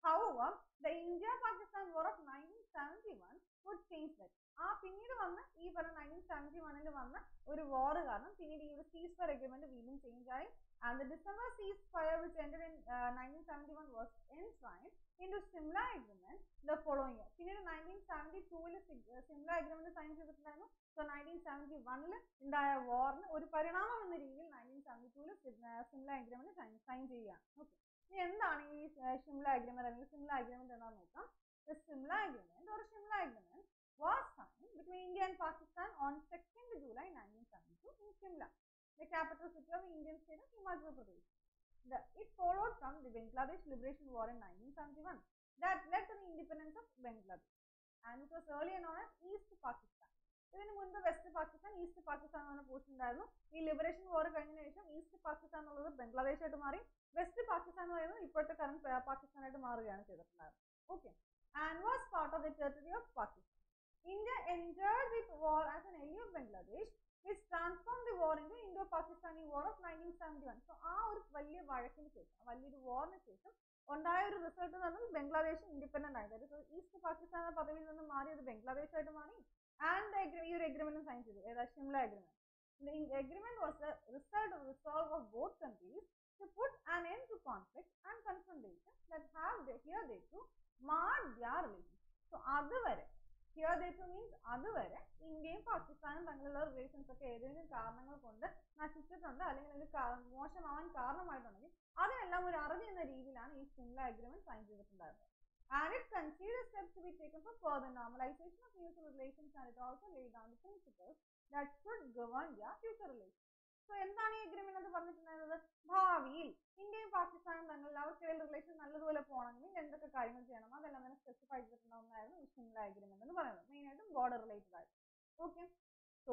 However, the India-Pakistan War of 1971 would change that. ആ പിന്നീട് വന്ന ഈ പറഞ്ഞ നയൻറ്റീൻ സെവൻറ്റി വണ്ണിൽ വന്ന ഒരു വാർ കാരണം പിന്നീട് ഈ ഒരു സീസ് ഫയർ അഗ്രിമെന്റ് വീണ്ടും ചേഞ്ച് ആയി and the December ceasefire which ended in nineteen seventy one was enshrined in to Simla agreement the following year പിന്നീട് നയൻറ്റീൻ സെവൻറ്റി ടൂവിൽ സിംല അഗ്രിമെന്റ് സൈൻ ചെയ്തിട്ടുണ്ടായിരുന്നു സോ നയൻറ്റീൻ സെവൻറ്റി വണ്ണിൽ ഉണ്ടായ വാറിന് ഒരു പരിണാമം എന്ന രീതിയിൽ നയൻറ്റീൻ സെവൻറ്റി ടൂവിൽ സിംല അഗ്രിമെന്റ് സൈൻ ചെയ്യുകയാണ് ഓക്കെ ഇനി എന്താണ് ഈ ഷിംല അഗ്രിമെന്റ് അല്ലെങ്കിൽ സിംല അഗ്രിമെന്റ് എന്താണെന്ന് നോക്കാം സിംല അഗ്രിമെന്റ് ഒരു Shimla agreement was signed between India and Pakistan on 2nd July 1972 in Shimla, the capital city of the Indian state of Himachal Pradesh. The, it followed from the Bangladesh Liberation War in 1971 that led to the independence of Bangladesh and it was earlier known as East Pakistan. ഇതിന് മുൻപ് west Pakistan east Pakistan എന്ന post ഉണ്ടായിരുന്നു ഈ liberation വാർ കഴിഞ്ഞതിന് ശേഷം east Pakistan എന്നുള്ളത് ബംഗ്ലാദേശ് ആയിട്ട് മാറി വെസ്റ്റ് പാകിസ്ഥാൻ എന്ന് പറയുന്നത് ഇപ്പോഴത്തെ കറണ്ട് പാകിസ്ഥാനായിട്ട് മാറുകയാണ് ചെയ്തിട്ടുണ്ടായിരുന്നത് okay and was part of the territory of Pakistan India entered the war as an ally of Bangladesh, which transformed the war into Indo-Pakistani War of 1971. So ആ ഒരു വലിയ വഴക്കിന് ശേഷം വലിയൊരു വാറിന് ശേഷം ഉണ്ടായ ഒരു റിസൾട്ട് എന്ന് പറയുന്നത് ബംഗ്ലാദേശ് ഇൻഡിപെൻഡന്റ് ആയി അതായത് ഈസ്റ്റ് പാകിസ്ഥാൻ എന്ന പദവിയിൽ നിന്ന് മാറിയത് ബംഗ്ലാദേശ് ആയിട്ട് മാറി ആൻഡ് ഈ ഒരു എഗ്രിമെന്റ് സൈൻ ചെയ്തു ഏതാ Shimla agreement The agreement was the result of the resolve of both countries to put an end to conflict and confrontation that have they, here they to marred their relations. So അതുവരെ here they two means അതുവരെ ഇന്ത്യയും പാകിസ്ഥാനും തമ്മിലുള്ള relations ഒക്കെ ഏതെങ്കിലും കാരണങ്ങൾ കൊണ്ട് നശിച്ചിട്ടുണ്ട് അല്ലെങ്കിൽ അത് കാ- മോശമാവാൻ കാരണമായിട്ടുണ്ടെങ്കിൽ അതിനെല്ലാം ഒരു അറിവ് എന്ന രീതിയിലാണ് ഈ സിംല അഗ്രിമെന്റ് സൈൻ ചെയ്തിട്ടുണ്ടായിരുന്നത് and it conceived steps to be taken for further normalization of mutual relations and it also laid down the principles that should govern their future relations. So എന്താണ് ഈ അഗ്രിമെന്റ് എന്ന് പറഞ്ഞിട്ടുണ്ടായിരുന്നത് ഭാവിയിൽ ഇന്ത്യയും പാകിസ്ഥാനും തമ്മിൽ അവർക്കിടയിൽ റിലേഷൻ നല്ലതുപോലെ പോകണമെങ്കിൽ എന്തൊക്കെ കാര്യങ്ങൾ ചെയ്യണം അതെല്ലാം തന്നെ സ്പെസിഫൈ ചെയ്തിട്ടുണ്ടാവുന്നതായിരുന്നു ഈ ഷിംല അഗ്രിമെന്റ് എന്ന് പറയുന്നത് മെയിൻ ആയിട്ടും ബോർഡർ റിലേറ്റഡ് ആയിട്ട് okay so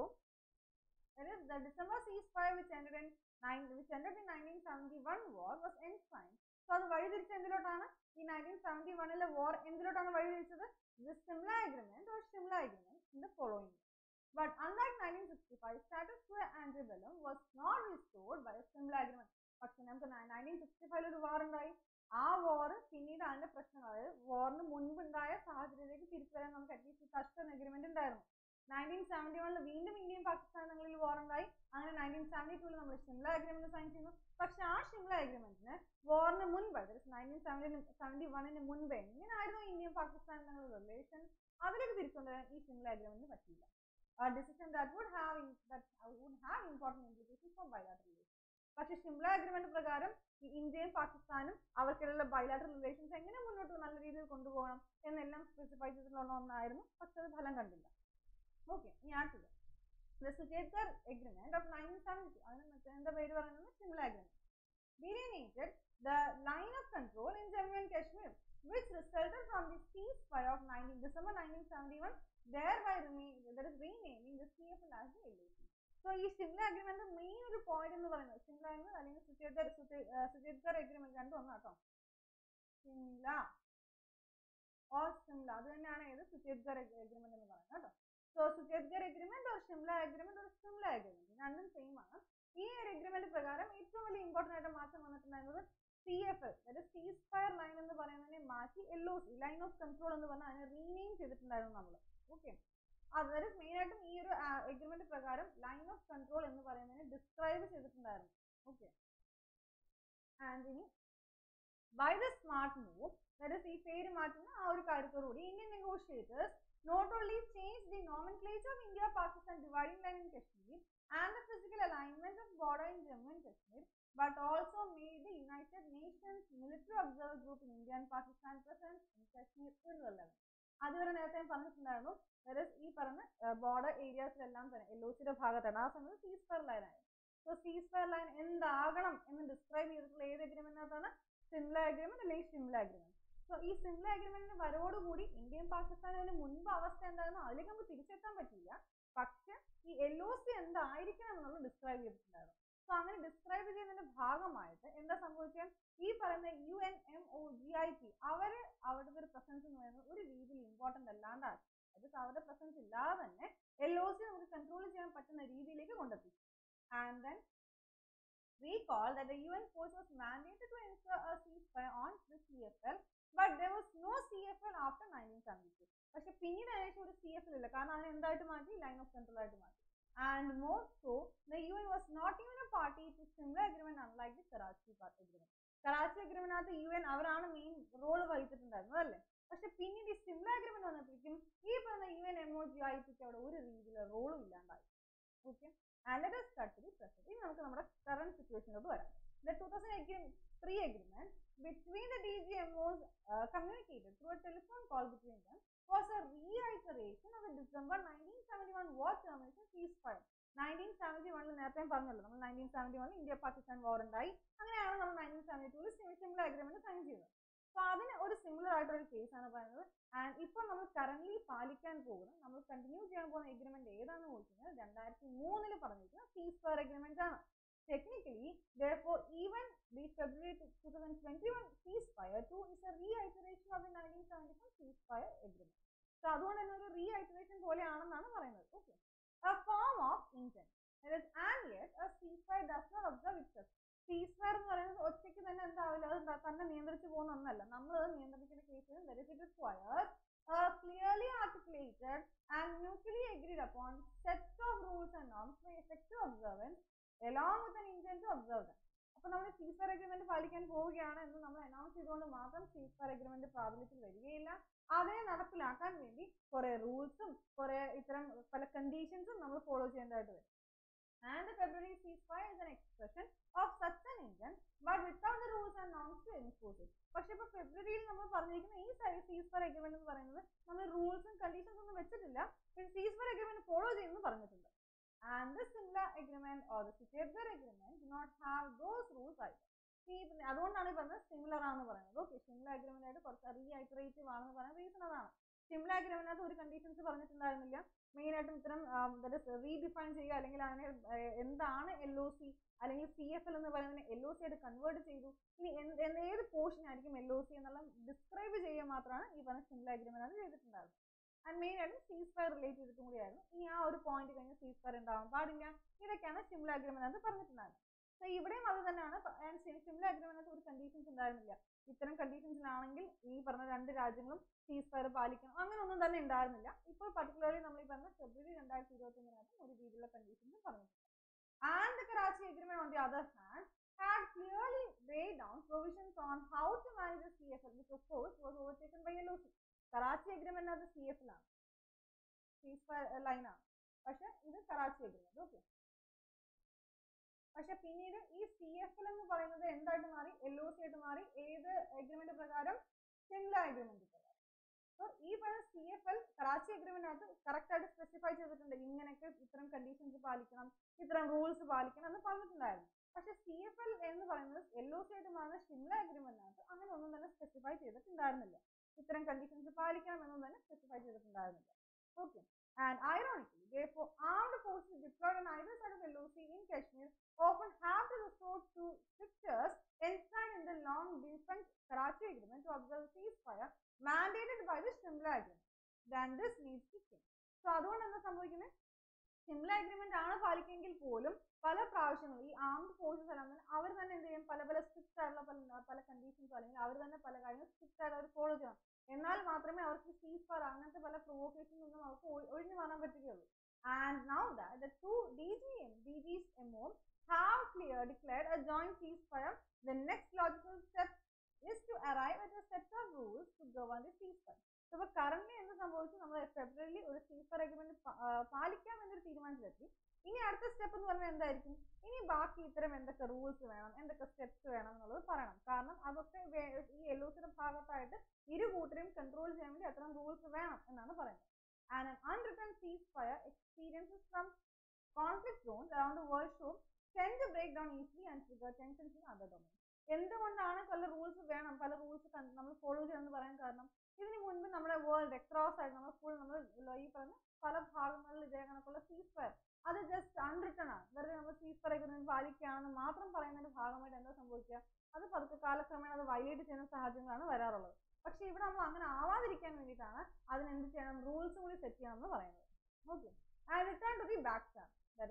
the December ceasefire which ended in nine which ended in 1971 war was enshrined. So അത് വഴിതിരിച്ച് എന്തിലോട്ടാണ് ഈ നയൻറ്റീൻ സെവൻറ്റി വണ്ണിലെ വാർ എന്തിലോട്ടാണ് വഴിതിരിച്ചത് the Simla agreement or Shimla agreement in the following year. But unlike 1965, status quo antebellum was not restored by a Simla agreement. പക്ഷെ നമുക്ക് nineteen sixty ഫൈവിൽ ഒരു വാർ ഉണ്ടായി ആ വാർ പിന്നീട് അതിന്റെ പ്രശ്നങ്ങൾ അതായത് വാറിന് മുൻപുണ്ടായ സാഹചര്യത്തിലേക്ക് തിരിച്ചു വരാൻ നമുക്ക് അറ്റ്ലീസ്റ്റ് ടച്ച് അഗ്രിമെന്റ് ഉണ്ടായിരുന്നു നയൻറ്റീൻ സെവൻറ്റി വണ്ണിൽ വീണ്ടും ഇന്ത്യയും പാകിസ്ഥാനും തമ്മിൽ വാർ ഉണ്ടായി അങ്ങനെ നയൻറ്റീൻ സെവൻറ്റി ടൂവിൽ നമ്മൾ ഷിംല അഗ്രിമെന്റ് സൈൻ ചെയ്യുന്നു പക്ഷെ ആ ഷിംല അഗ്രിമെന്റിന് വാറിന് മുൻപ് നയൻറ്റീൻ സെവൻറ്റി സെവൻറ്റി വണ്ണിന് മുൻപ് എങ്ങനെയായിരുന്നു ഇന്ത്യയും പാകിസ്ഥാനും തമ്മിലുള്ള റിലേഷൻ അതിലേക്ക് തിരിച്ചുകൊണ്ടുവരാൻ ഈ ഷിംല അഗ്രിമെന്റിന് പറ്റിയില്ല a decision that would have in, that would have important implications for bilateral relations. പക്ഷെ ഷിംല അഗ്രിമെന്റ് പ്രകാരം ഈ ഇന്ത്യയും പാകിസ്ഥാനും അവർക്കിടയിലുള്ള ബൈലാറ്ററൽ റിലേഷൻസ് എങ്ങനെ മുന്നോട്ട് നല്ല രീതിയിൽ കൊണ്ടുപോകണം എന്നെല്ലാം സ്പെസിഫൈ ചെയ്തിട്ടുള്ള ഒന്നായിരുന്നു പക്ഷെ അത് ഫലം കണ്ടില്ല ഓക്കെ ഇനി അടുത്തത് the Suchetgarh agreement of nineteen seventy അതിന് മറ്റേ എന്താ പേര് പറയുന്നത് Shimla agreement delineated the line of control in Jammu and Kashmir, which resulted from the ceasefire of 19 December 1971, thereby remain, that is renaming the CFL as the LAC. So ഈ Shimla agreement main ഒരു point എന്ന് പറയുന്നത് ഷിംല എന്ന് അല്ലെങ്കിൽ സുചേതർ സുചേത്കർ agreement രണ്ടും ഒന്നാ കേട്ടോ Shimla or Shimla അത് തന്നെയാണ് ഏത് സുചേത്കർ അഗ്രിമെന്റ് എന്ന് പറയുന്നത് കേട്ടോ സോ സുചേത്കർ അഗ്രിമെന്റ് ഒരു ഷിംല അഗ്രിമെന്റ് ഒരു ഷിംല അഗ്രിമെന്റ് രണ്ടും സെയിം ആണ് ഈ ഒരു അഗ്രിമെന്റ് പ്രകാരം ഏറ്റവും വലിയ ഇമ്പോർട്ടന്റ് ആയിട്ട് മാറ്റം വന്നിട്ടുണ്ടായിരുന്നത് സി എഫ് എൽ അതായത് സീസ് ഫയർ ലൈൻ എന്ന് പറയുന്നതിനെ മാറ്റി L O C line of control എന്ന് പറഞ്ഞാൽ അതിനെ റീനെയിം ചെയ്തിട്ടുണ്ടായിരുന്നു നമ്മൾ ഓക്കെ അതായത് മെയിൻ ആയിട്ടും ഈ ഒരു എഗ്രിമെന്റ് പ്രകാരം ലൈൻ ഓഫ് കൺട്രോൾ എന്ന് പറയുന്നതിനെ ഡിസ്ക്രൈബ് ചെയ്തിട്ടുണ്ടായിരുന്നു ഓക്കെ ആൻഡ് ഇനി ബൈ ദ സ്മാർട്ട് മൂവ് അതായത് ഈ പേര് മാറ്റുന്ന ആ ഒരു കാര്യത്തോടുകൂടി Indian negotiators not only changed the nomenclature of India-Pakistan dividing line in Kashmir and the physical alignment of border in Jammu and Kashmir, but also made the United Nations Military Observer Group in India and Pakistan present in Kashmir irrelevant. അതുവരെ നേരത്തെ ഞാൻ പറഞ്ഞിട്ടുണ്ടായിരുന്നു അതായത് ഈ പറഞ്ഞ border ഏരിയാസിലെല്ലാം തന്നെ L O സിയുടെ ഭാഗത്താണ് ആ സമയത്ത് സീസ് ഫയർ ലൈൻ ആയിരുന്നു സോ സീസ് ഫയർ ലൈൻ എന്താകണം എന്ന് ഡിസ്ക്രൈബ് ചെയ്തിട്ടുള്ള ഏത് അഗ്രിമെന്റിനകത്താണ് സിംല അഗ്രിമെന്റ് അല്ലെങ്കിൽ ഷിംല അഗ്രിമെന്റ് സോ ഈ സിംല അഗ്രിമെന്റിന് വരവോടുകൂടി ഇന്ത്യയും പാകിസ്ഥാനും അതിന് മുൻപ് അവസ്ഥ എന്തായിരുന്നു അതിലേക്ക് നമുക്ക് തിരിച്ചെത്താൻ പറ്റില്ല പക്ഷെ ഈ എൽ ഒ സി എന്തായിരിക്കണം എന്നുള്ളത് ഡിസ്ക്രൈബ് ചെയ്തിട്ടുണ്ടായിരുന്നു സോ അങ്ങനെ ഡിസ്ക്രൈബ് ചെയ്യുന്നതിന്റെ ഭാഗമായിട്ട് എന്താ സംഭവിക്കുക ഈ പറയുന്ന U N M O G I P അവര് അവിടുത്തെ ഒരു പ്രസൻസ് എന്ന് പറയുന്നത് ഒരു രീതിയിൽ ഇമ്പോർട്ടന്റ് അല്ലാണ്ടാക്കി അത് അവരുടെ പ്രസൻസ് ഇല്ലാതെ തന്നെ എൽ ഒ സി നമുക്ക് കൺട്രോൾ ചെയ്യാൻ പറ്റുന്ന രീതിയിലേക്ക് കൊണ്ടെത്തി and then recall that the UN force was mandated to ensure a ceasefire on the CFL but there was no C F L after nineteen seventy two പക്ഷെ പിന്നീട് അതിനുശേഷം ഒരു C F L ഇല്ല കാരണം അതിനെ എന്തായിട്ട് മാറ്റി ലൈൻ ഓഫ് കൺട്രോൾ ആയിട്ട് മാറ്റി and more so the U N was not even a party to Simla agreement unlike the Karachi agreement Karachi അഗ്രിമെന്റിനകത്ത് യു എൻ അവരാണ് മെയിൻ റോൾ വഹിച്ചിട്ടുണ്ടായിരുന്നത് അല്ലേ പക്ഷെ പിന്നീട് ഈ സിമിലർ അഗ്രിമെന്റ് വന്നപ്പോഴേക്കും ഈ പറഞ്ഞ U N M O G I പിക്ക് അവിടെ ഒരു രീതിയിലുള്ള റോളും ഇല്ലാണ്ടായി okay and let us cut to the present ഇനി നമുക്ക് നമ്മുടെ കറന്റ് സിറ്റുവേഷനിലോട്ട് വരാം the 2003 agreement between the DGMOs uh, communicated through a telephone call between them was a reiteration of the December 1971 war termination ceasefire. 1971 നേരത്തെ പറഞ്ഞല്ലോ നമ്മൾ 1971 India Pakistan വാർ ഉണ്ടായി അങ്ങനെയാണ് നമ്മൾ 1972 സിമിലർ അഗ്രിമെന്റ് സൈൻ ചെയ്തത് സോ അതിന് ഒരു സിമിലർ ആയിട്ടുള്ള ഒരു കേസ് ആണ് പറയുന്നത് ആൻഡ് ഇപ്പോൾ നമ്മൾ കറന്റ് പാലിക്കാൻ പോകുന്ന നമ്മൾ കണ്ടിന്യൂ ചെയ്യാൻ പോകുന്ന എഗ്രിമെന്റ് ഏതാണെന്ന് ചോദിക്കുന്നത് രണ്ടായിരത്തി മൂന്നില് പറഞ്ഞിരിക്കുന്ന സീസ് ഫയർ എഗ്രിമെന്റ് ആണ് technically therefore even the February 2021 ceasefire too is a reiteration of the 1971 ceasefire agreement so അതുകൊണ്ട് തന്നെ ഒരു reiteration പോലെയാണെന്നാണ് പറയുന്നത് okay a form of intent that is and yet a ceasefire does not observe itself ceasefire എന്ന് പറയുന്നത് ഒറ്റയ്ക്ക് തന്നെ എന്താവില്ല അത് ത- തന്നെ നിയന്ത്രിച്ചു പോകുന്ന ഒന്നല്ല നമ്മൾ അത് നിയന്ത്രിക്കുന്ന കേസിൽ that is it requires a clearly articulated and mutually agreed upon set of rules and norms for effective observance along with an intent to observe them. അപ്പൊ നമ്മൾ സീസർ അഗ്രിമെന്റ് പാലിക്കാൻ പോവുകയാണ് എന്ന് നമ്മൾ അനൗൺസ് ചെയ്തുകൊണ്ട് മാത്രം സീസർ അഗ്രിമെന്റ് പ്രാബല്യത്തിൽ വരികയില്ല അതിനെ നടപ്പിലാക്കാൻ വേണ്ടി കുറെ റൂൾസും കുറെ ഇത്തരം പല കണ്ടീഷൻസും നമ്മൾ ഫോളോ ചെയ്യേണ്ടതായിട്ട് വരും and February ceasefire is an expression of such an intent but without the rules and norms to enforce it പക്ഷെ ഇപ്പൊ ഫെബ്രുവരിയിൽ നമ്മൾ പറഞ്ഞിരിക്കുന്ന ഈ സീസ് ഫയർ അഗ്രിമെന്റ് എന്ന് പറയുന്നത് നമ്മൾ റൂൾസും കണ്ടീഷൻസ് ഒന്നും വെച്ചിട്ടില്ല പക്ഷെ സീസ് ഫയർ അഗ്രിമെന്റ് ഫോളോ ചെയ്യുന്നു പറഞ്ഞിട്ടുണ്ട് and the similar agreement or the Sitebgar agreement do not have those rules either. ഈ പിന്നെ അതുകൊണ്ടാണ് ഈ പറഞ്ഞത് സിമിലർ ആണെന്ന് പറയുന്നത് ഓക്കെ സിമിലർ അഗ്രിമെന്റ് ആയിട്ട് കുറച്ച് റീഐറ്ററേറ്റീവ് ആണെന്ന് പറയാൻ റീസൺ അതാണ് സിമിലർ അഗ്രിമെന്റിനകത്ത് ഒരു കണ്ടീഷൻസ് പറഞ്ഞിട്ടുണ്ടായിരുന്നില്ല മെയിൻ ആയിട്ടും ഇത്തരം റീഡിഫൈൻ ചെയ്യുക അല്ലെങ്കിൽ അതിനെ ഏർ, എന്താണ് എൽ ഒ സി അല്ലെങ്കിൽ സി എഫ് എൽ എന്ന് പറയുന്നതിനെ എൽ ഒ സി ആയിട്ട് കൺവേർട്ട് ചെയ്തു ഇനി എന്ത് എന്ത് ഏത് പോർഷൻ ആയിരിക്കും എൽ ഒ സി എന്നുള്ള ഡിസ്ക്രൈബ് ചെയ്യുക മാത്രമാണ് ഈ പറഞ്ഞ സിമിലർ അഗ്രിമെന്റ് അത് ചെയ്തിട്ടുണ്ടായിരുന്നത് ആൻഡ് മെയിൻ ആയിട്ടും സീസ് ഫയർ റിലേറ്റ് ചെയ്തിട്ടും കൂടിയായിരുന്നു ഇനി ആ ഒരു പോയിന്റ് കഴിഞ്ഞ് സീസ് ഫയർ ഉണ്ടാവാൻ പാടില്ല ഇതൊക്കെയാണ് സിമിലർ അഗ്രിമെന്റ് അത് പറഞ്ഞിട്ടുണ്ടായിരുന്നത് സോ ഇവിടെയും അത് തന്നെയാണ് സിമിലർ അഗ്രിമെന്റ് ഒരു കണ്ടീഷൻസ് ഉണ്ടായിരുന്നില്ല ഇത്തരം കണ്ടീഷൻസിലാണെങ്കിൽ ഈ പറഞ്ഞ രണ്ട് രാജ്യങ്ങളും സീസ് ഫയർ പാലിക്കണം അങ്ങനെയൊന്നും തന്നെ ഉണ്ടായിരുന്നില്ല ഇപ്പോൾ പർട്ടിക്കുലർലി നമ്മൾ ഈ പറഞ്ഞ ഫെബ്രുവരി രണ്ടായിരത്തി ഇരുപത്തി ഒന്നിനകത്ത് ഒരു രീതിയിലുള്ള കണ്ടീഷൻസ് പറഞ്ഞിട്ടുണ്ട് and the Karachi agreement on the other hand had clearly laid down provisions on how to manage the CFL, which of course was overtaken by LOC. Karachi agreement അത് സി എഫിലാണ് സീസ് ലൈനാണ് പക്ഷെ ഇത് കറാച്ചി അഗ്രിമെന്റ് ഓക്കെ പക്ഷെ പിന്നീട് ഈ C F L എന്ന് പറയുന്നത് എന്തായിട്ട് മാറി എൽ ഒ സി ആയിട്ട് മാറി ഏത് അഗ്രിമെന്റ് പ്രകാരം സിംല അഗ്രിമെന്റ് പ്രകാരം സോ ഈ പറഞ്ഞ സി എഫ് എൽ കറാച്ചി അഗ്രിമെന്റിനകത്ത് കറക്റ്റ് ആയിട്ട് സ്പെസിഫൈ ചെയ്തിട്ടുണ്ട് ഇങ്ങനെയൊക്കെ ഇത്തരം കണ്ടീഷൻസ് പാലിക്കണം ഇത്തരം റൂൾസ് പാലിക്കണം എന്ന് പറഞ്ഞിട്ടുണ്ടായിരുന്നു പക്ഷെ സി എഫ് എൽ എന്ന് പറയുന്നത് എൽ ഒ സി ആയിട്ട് മാറുന്ന ഷിംല അഗ്രിമെന്റിനകത്ത് അങ്ങനെ ഒന്നും തന്നെ സ്പെസിഫൈ ചെയ്തിട്ടുണ്ടായിരുന്നില്ല ഇത്തരം കണ്ടീഷൻസ് പാലിക്കണം എന്നും തന്നെ സ്പെസിഫൈ ചെയ്തിട്ടുണ്ടായിരുന്നില്ല okay and ironically therefore armed forces deployed on either side of LOC in Kashmir often have to resort to strictures enshrined in the long defunct Karachi agreement to observe ceasefire mandated by the Shimla agreement then this needs to change so അതുകൊണ്ട് എന്താ സംഭവിക്കുന്നത് Simla agreement ആണ് പാലിക്കെങ്കിൽ പോലും പല പ്രാവശ്യങ്ങളും ഈ armed forces എല്ലാം തന്നെ അവർ തന്നെ എന്ത് ചെയ്യും പല പല സ്ട്രിക്റ്റ് ആയിട്ടുള്ള പല പല കണ്ടീഷൻസ് അല്ലെങ്കിൽ അവർ തന്നെ പല കാര്യങ്ങളും സ്ട്രിക്റ്റ് ആയിട്ട് അവർ ഫോളോ ചെയ്യണം എന്നാൽ മാത്രമേ അവർക്ക് സീസ് ഫയർ അങ്ങനത്തെ പല പ്രൊവോക്കേഷൻ ഒന്നും അവർക്ക് ഒഴി- ഒഴിഞ്ഞു മാറാൻ പറ്റുകയുള്ളൂ and now that the two D G M D Gs M O have clear declared a joint ceasefire the next logical step is to arrive at a set of rules to govern the ceasefire. So, ഇപ്പൊ current എന്ത് സംഭവിച്ചു നമ്മൾ ഫെബ്രുവരിയിൽ ഒരു Caesar agreement പാലിക്കാം എന്നൊരു തീരുമാനത്തിലെത്തി ഇനി അടുത്ത step എന്ന് പറഞ്ഞാൽ എന്തായിരിക്കും ഇനി ബാക്കി ഇത്തരം എന്തൊക്കെ റൂൾസ് വേണം എന്തൊക്കെ സ്റ്റെപ്സ് വേണം എന്നുള്ളത് പറയണം കാരണം അതൊക്കെ വേ- ഈ എൽ ഒസിയുടെ ഭാഗത്തായിട്ട് ഇരു കൂട്ടരെയും കൺട്രോൾ ചെയ്യാൻ വേണ്ടി അത്തരം റൂൾസ് വേണം എന്നാണ് പറയുന്നത് and an unwritten ceasefire experiences from conflict zones around the world show tend to break down easily and trigger tensions in other domains. എന്തുകൊണ്ടാണ് പല റൂൾസ് വേണം പല റൂൾസ് നമ്മൾ ഫോളോ ചെയ്യണമെന്ന് പറയാൻ കാരണം ഇതിനു മുൻപ് നമ്മുടെ വേൾഡ് അക്രോസ് ആയിട്ട് നമ്മൾ ഫുൾ നമ്മൾ ഈ പറഞ്ഞ പല ഭാഗങ്ങളിൽ ഇതേ കണക്കുള്ള സീസ് ഫയർ അത് ജസ്റ്റ് അൺറിട്ടൺ ആണ് വെറുതെ നമ്മൾ സീസ് ഫയർ അഗ്രിമെന്റ് പാലിക്കുകയാണെന്ന് മാത്രം പറയുന്നതിന്റെ ഭാഗമായിട്ട് എന്താ സംഭവിക്കുക അത് പതുക്കെ കാലക്രമേണ അത് വയലേറ്റ് ചെയ്യുന്ന സാഹചര്യങ്ങളാണ് വരാറുള്ളത് പക്ഷെ ഇവിടെ നമ്മൾ അങ്ങനെ ആവാതിരിക്കാൻ വേണ്ടിയിട്ടാണ് അതിന് എന്ത് ചെയ്യണം റൂൾസ് കൂടി സെറ്റ് ചെയ്യണം എന്ന് പറയുന്നത് okay and return to the back stand that is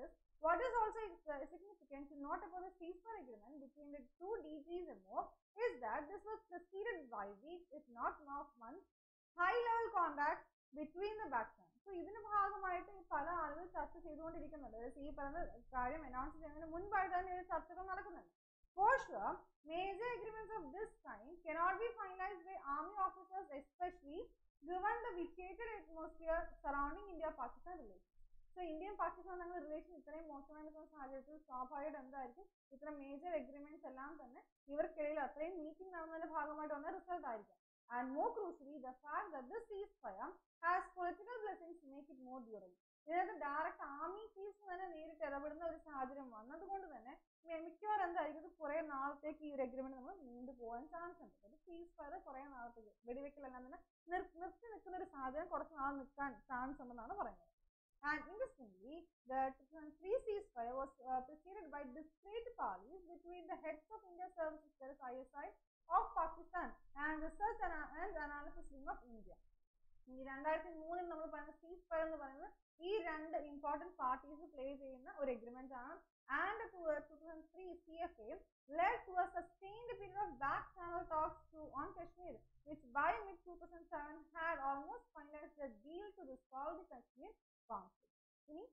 What is also uh, significant to note about the ceasefire agreement between the two DGs involved is that this was preceded by weeks, if not not months, high-level contacts between the background. So ഇതിന് ഭാഗമായിട്ട് ഈ പല ആളുകൾ ചർച്ച ചെയ്തുകൊണ്ടിരിക്കുന്നുണ്ട് അതായത് ഈ പറഞ്ഞ കാര്യം അനൗൺസ് ചെയ്യുന്നതിന് മുൻപായിട്ട് തന്നെ ഈ ചർച്ചകൾ നടക്കുന്നുണ്ട് For sure, major agreements of this kind cannot be finalized by army officers especially given the vitiated atmosphere surrounding India-Pakistan relations. So ഇന്ത്യയും പാകിസ്ഥാൻ തമ്മിലുള്ള റിലേഷൻ ഇത്രയും മോശമായി നിൽക്കുന്ന സാഹചര്യത്തിൽ സ്വാഭാവികമായിട്ട് എന്തായിരിക്കും ഇത്ര മേജർ എഗ്രിമെന്റ്സ് എല്ലാം തന്നെ ഇവർക്കിടയിൽ അത്രയും മീറ്റിംഗ് നടന്നതിന്റെ ഭാഗമായിട്ട് വന്ന റിസൾട്ട് ആയിരിക്കും and more crucially the fact that this ceasefire has political blessings make it more durable ഇതിനകത്ത് ഡയറക്റ്റ് ആർമി ചീഫ് തന്നെ നേരിട്ട് ഇടപെടുന്ന ഒരു സാഹചര്യം വന്നതുകൊണ്ട് തന്നെ മിക്കവാറും എന്തായിരിക്കും ഇത് കുറെ നാളത്തേക്ക് ഈ ഒരു എഗ്രിമെന്റ് നമ്മൾ നീണ്ടു പോകാൻ ചാൻസ് ഉണ്ട് ഒരു സീസ് ഫയർ കുറെ നാളത്തേക്ക് വെടിവെക്കലെല്ലാം തന്നെ നിർ നിർത്തി നിൽക്കുന്ന ഒരു സാഹചര്യം കുറച്ച് നാൾ നിൽക്കാൻ ചാൻസ് ഉണ്ടെന്നാണ് പറയുന്നത് And interestingly, the 2003 ceasefire was uh, preceded by discrete parleys between the heads of India Services, that is ISI, of Pakistan and Research and, and Analysis Wing of India. ഈ രണ്ടായിരത്തി മൂന്നിൽ നമ്മൾ പറയുന്ന സീസ് ഫയർ എന്ന് പറയുന്നത് ഈ രണ്ട് ഇമ്പോർട്ടന്റ് പാർട്ടീസ് പ്ലേ ചെയ്യുന്ന ഒരു എഗ്രിമെന്റ് ആണ് and two thousand three C F A led to a sustained period of back channel talks to on Kashmir, which by mid 2007 had almost finalized a deal to resolve the Kashmir conflict. See,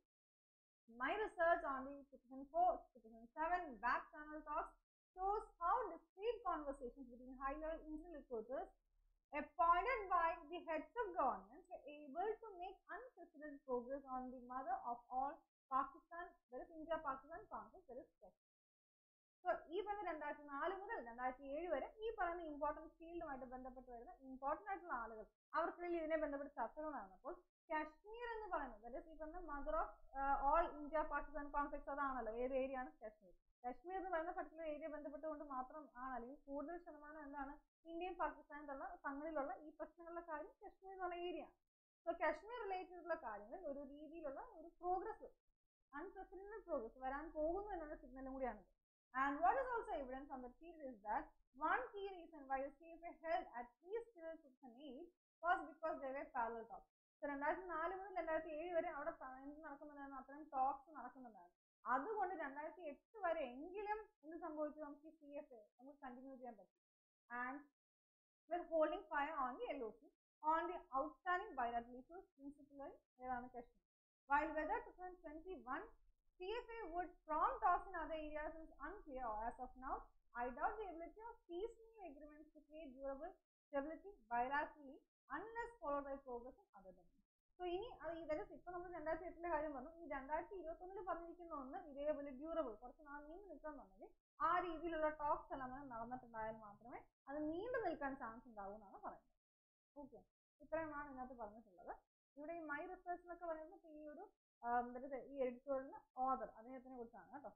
my research on the 2004-2007 back channel talks shows how discrete conversations between high-level intel reporters appointed by the heads of governments were able to make unprecedented progress on the mother of all Pakistan, that is India-Pakistan conflict, that is Kashmir. So ഈ പറഞ്ഞ രണ്ടായിരത്തി നാല് മുതൽ രണ്ടായിരത്തി ഏഴ് വരെ ഈ പറയുന്ന ഇമ്പോർട്ടൻറ്റ് ഫീൽഡുമായിട്ട് ബന്ധപ്പെട്ട് വരുന്ന ഇമ്പോർട്ടൻ്റ് ആയിട്ടുള്ള ആളുകൾ അവർക്കിടയിൽ ഇതിനെ ബന്ധപ്പെട്ട് ചർച്ചകൾ നടന്നപ്പോൾ കാശ്മീർ എന്ന് പറയുന്നത് that is ഈ പറഞ്ഞ mother of all India Pakistan conflicts അതാണല്ലോ ഏത് ഏരിയ ആണ് കാശ്മീർ കാശ്മീർ എന്ന് പറയുന്ന പർട്ടിക്കുലർ ഏരിയ ബന്ധപ്പെട്ടുകൊണ്ട് മാത്രം ആണ് അല്ലെങ്കിൽ കൂടുതൽ ശതമാനം എന്താണ് ഇന്ത്യയും പാകിസ്ഥാനിലുള്ള തങ്ങളിലുള്ള ഈ പ്രശ്നങ്ങളുടെ കാര്യം കാശ്മീർ എന്ന് പറഞ്ഞ ഏരിയ സോ കാശ്മീർ റിലേറ്റഡ് ആയിട്ടുള്ള കാര്യങ്ങളിൽ ഒരു രീതിയിലുള്ള ഒരു പ്രോഗ്രസ് അൺപ്രസിഡന്റഡ് പ്രോഗ്രസ് വരാൻ പോകുന്നു എന്നുള്ള സിഗ്നലും കൂടിയാണ് And what is also evident from the period is that one key reason why the CFA held at least till 2008 was because there were parallel talks. So രണ്ടായിരത്തി നാല് മുതൽ രണ്ടായിരത്തി ഏഴ് വരെ അവിടെ പ- എന്ത് നടക്കുന്നുണ്ടായിരുന്നു അത്രയും ടോക്സ് നടക്കുന്നുണ്ടായിരുന്നു അതുകൊണ്ട് രണ്ടായിരത്തി എട്ട് വരെ എങ്കിലും എന്ത് സംഭവിച്ചു നമുക്ക് സി എഫ് എ നമുക്ക് കണ്ടിന്യൂ ചെയ്യാൻ പറ്റും and with holding fire on the LOC on the outstanding bilateral issues, principally ഏതാണ് Kashmir. While whether 2021 CFA would prompt talks in other areas is unclear as of now. I doubt the ability of piecemeal agreements to create durable stability bilaterally unless followed by progress in other domains. So ഇനി അത് ഇതൊക്കെ ഇപ്പൊ നമ്മൾ രണ്ടായിരത്തി എട്ടിലെ കാര്യം പറഞ്ഞു ഈ രണ്ടായിരത്തി ഇരുപത്തി ഒന്നിൽ പറഞ്ഞിരിക്കുന്ന ഒന്ന് ഇതേപോലെ ഡ്യൂറബിൾ കുറച്ച് നാൾ നീണ്ടു നിൽക്കുന്നുണ്ടെങ്കിൽ ആ രീതിയിലുള്ള ടോക്സ് എല്ലാം അങ്ങനെ നടന്നിട്ടുണ്ടായാൽ മാത്രമേ അത് നീണ്ടു നിൽക്കാൻ ചാൻസ് ഉണ്ടാവൂ എന്നാണ് പറയുന്നത് ഓക്കെ ഇത്രയുമാണ് ഇതിനകത്ത് പറഞ്ഞിട്ടുള്ളത് ഇവിടെ ഈ മൈ റിസർച്ച് എന്നൊക്കെ പറയുന്നത് ഈ ഒരു ആ, എന്താ ഈ എഡിറ്റോറിയലിന് ഓദർ അദ്ദേഹത്തിനെ കുറിച്ചാണ് കേട്ടോ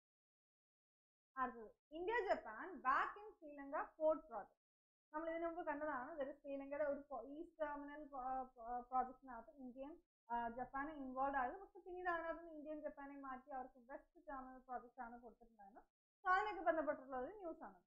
അടുത്തത് India Japan back in Sri Lanka port project നമ്മൾ ഇതിനു മുമ്പ് കണ്ടതാണ് ഇതൊരു ശ്രീലങ്കയുടെ ഒരു ഈസ്റ്റ് ടെർമിനൽ പ്രോജക്റ്റിനകത്ത് ഇന്ത്യയും ആ, ജപ്പാനും ഇൻവോൾവ് ആയത് പക്ഷെ പിന്നീട് അതിനകത്ത് നിന്ന് ഇന്ത്യയും ജപ്പാനെയും മാറ്റി അവർക്ക് വെസ്റ്റ് ടെർമിനൽ പ്രോജക്റ്റ് ആണ് കൊടുത്തിട്ടുണ്ടായിരുന്നത് സോ അതിനൊക്കെ ബന്ധപ്പെട്ടുള്ള ഒരു ന്യൂസ് ആണ്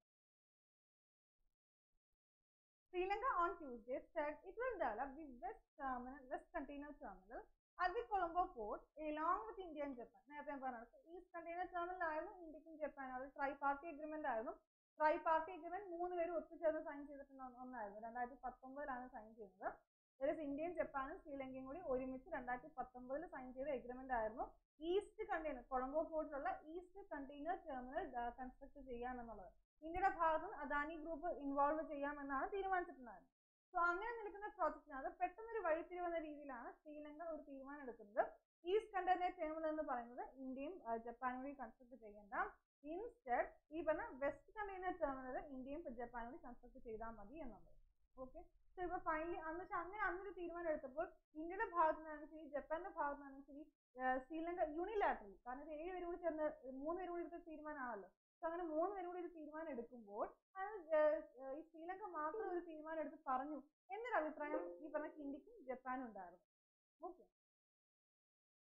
Sri Lanka on Tuesday said it will develop the West Terminal, West Container Terminal at the Colombo port along with India and Japan. നേരത്തെ ഞാൻ പറഞ്ഞത് ഈസ്റ്റ് കണ്ടെയ്നർ ടെർമിനൽ ആയിരുന്നു ഇന്ത്യക്കും ജപ്പാനും അത് ട്രൈ പാർട്ടി അഗ്രിമെന്റ് ആയിരുന്നു ട്രൈ പാർട്ടി അഗ്രിമെന്റ് മൂന്ന് പേര് ഒത്തുചേർന്ന് സൈൻ ചെയ്തിട്ടുള്ള ഒന്ന് ഒന്നായിരുന്നു രണ്ടായിരത്തി പത്തൊമ്പതിലാണ് സൈൻ ചെയ്യുന്നത് അതായത് ഇന്ത്യയും ജപ്പാനും ശ്രീലങ്കയും കൂടി ഒരുമിച്ച് രണ്ടായിരത്തി പത്തൊമ്പതിൽ സൈൻ ചെയ്ത എഗ്രിമെന്റ് ആയിരുന്നു ഈസ്റ്റ് കണ്ടെയ്നർ കൊളംബോ പോർട്ടിലുള്ള ഈസ്റ്റ് കണ്ടെയ്നർ ടെർമിനൽ കൺസ്ട്രക്ട് ചെയ്യാമെന്നുള്ളത് ഇന്ത്യയുടെ ഭാഗത്ത് നിന്ന് അദാനി ഗ്രൂപ്പ് ഇൻവോൾവ് ചെയ്യാമെന്നാണ് തീരുമാനിച്ചിട്ടുണ്ടായിരുന്നത് സോ അങ്ങനെ നിൽക്കുന്ന പ്രോജക്റ്റിനകത്ത് പെട്ടെന്നൊരു വഴിത്തിരിവ് എന്ന രീതിയിലാണ് ശ്രീലങ്ക ഒരു തീരുമാനം എടുക്കുന്നത് ഈസ്റ്റ് കണ്ടെയ്നർ ടെർമിനൽ എന്ന് പറയുന്നത് ഇന്ത്യയും ആ, ജപ്പാനും കൂടി കൺസ്ട്രക്ട് ചെയ്യേണ്ട ഇൻസ്റ്റെഡ് ഈ പറഞ്ഞ വെസ്റ്റ് കണ്ടെയ്നർ ടെർമിനൽ ഇന്ത്യയും ജപ്പാനും കൂടി കൺസ്ട്രക്ട് ചെയ്താൽ മതി എന്നുള്ളത് ഓക്കെ സോ ഇപ്പൊ ഫൈനലി അന്ന് വെച്ചാൽ അങ്ങനെ അന്നൊരു തീരുമാനം എടുത്തപ്പോൾ ഇന്ത്യയുടെ ഭാഗത്തു നിന്നാണ് ശരി ജപ്പാന്റെ ഭാഗത്തു നിന്നാണ് ശരി ആ, ശ്രീലങ്ക യൂണിലാറ്ററലി കാരണം ഇത് ഏഴ് പേരും കൂടി ചേർന്ന് മൂന്ന് പേരും കൂടി എടുത്ത തീരുമാനമാണല്ലോ സോ അങ്ങനെ മൂന്ന് പേരും കൂടി ഒരു തീരുമാനം എടുക്കുമ്പോൾ അത് ഏർ, ഏർ, ഈ ശ്രീലങ്ക മാത്രം ഒരു തീരുമാനം എടുത്ത് പറഞ്ഞു എന്നൊരു അഭിപ്രായം ഈ പറഞ്ഞ ഇന്ത്യക്കും ജപ്പാനും ഉണ്ടായിരുന്നു okay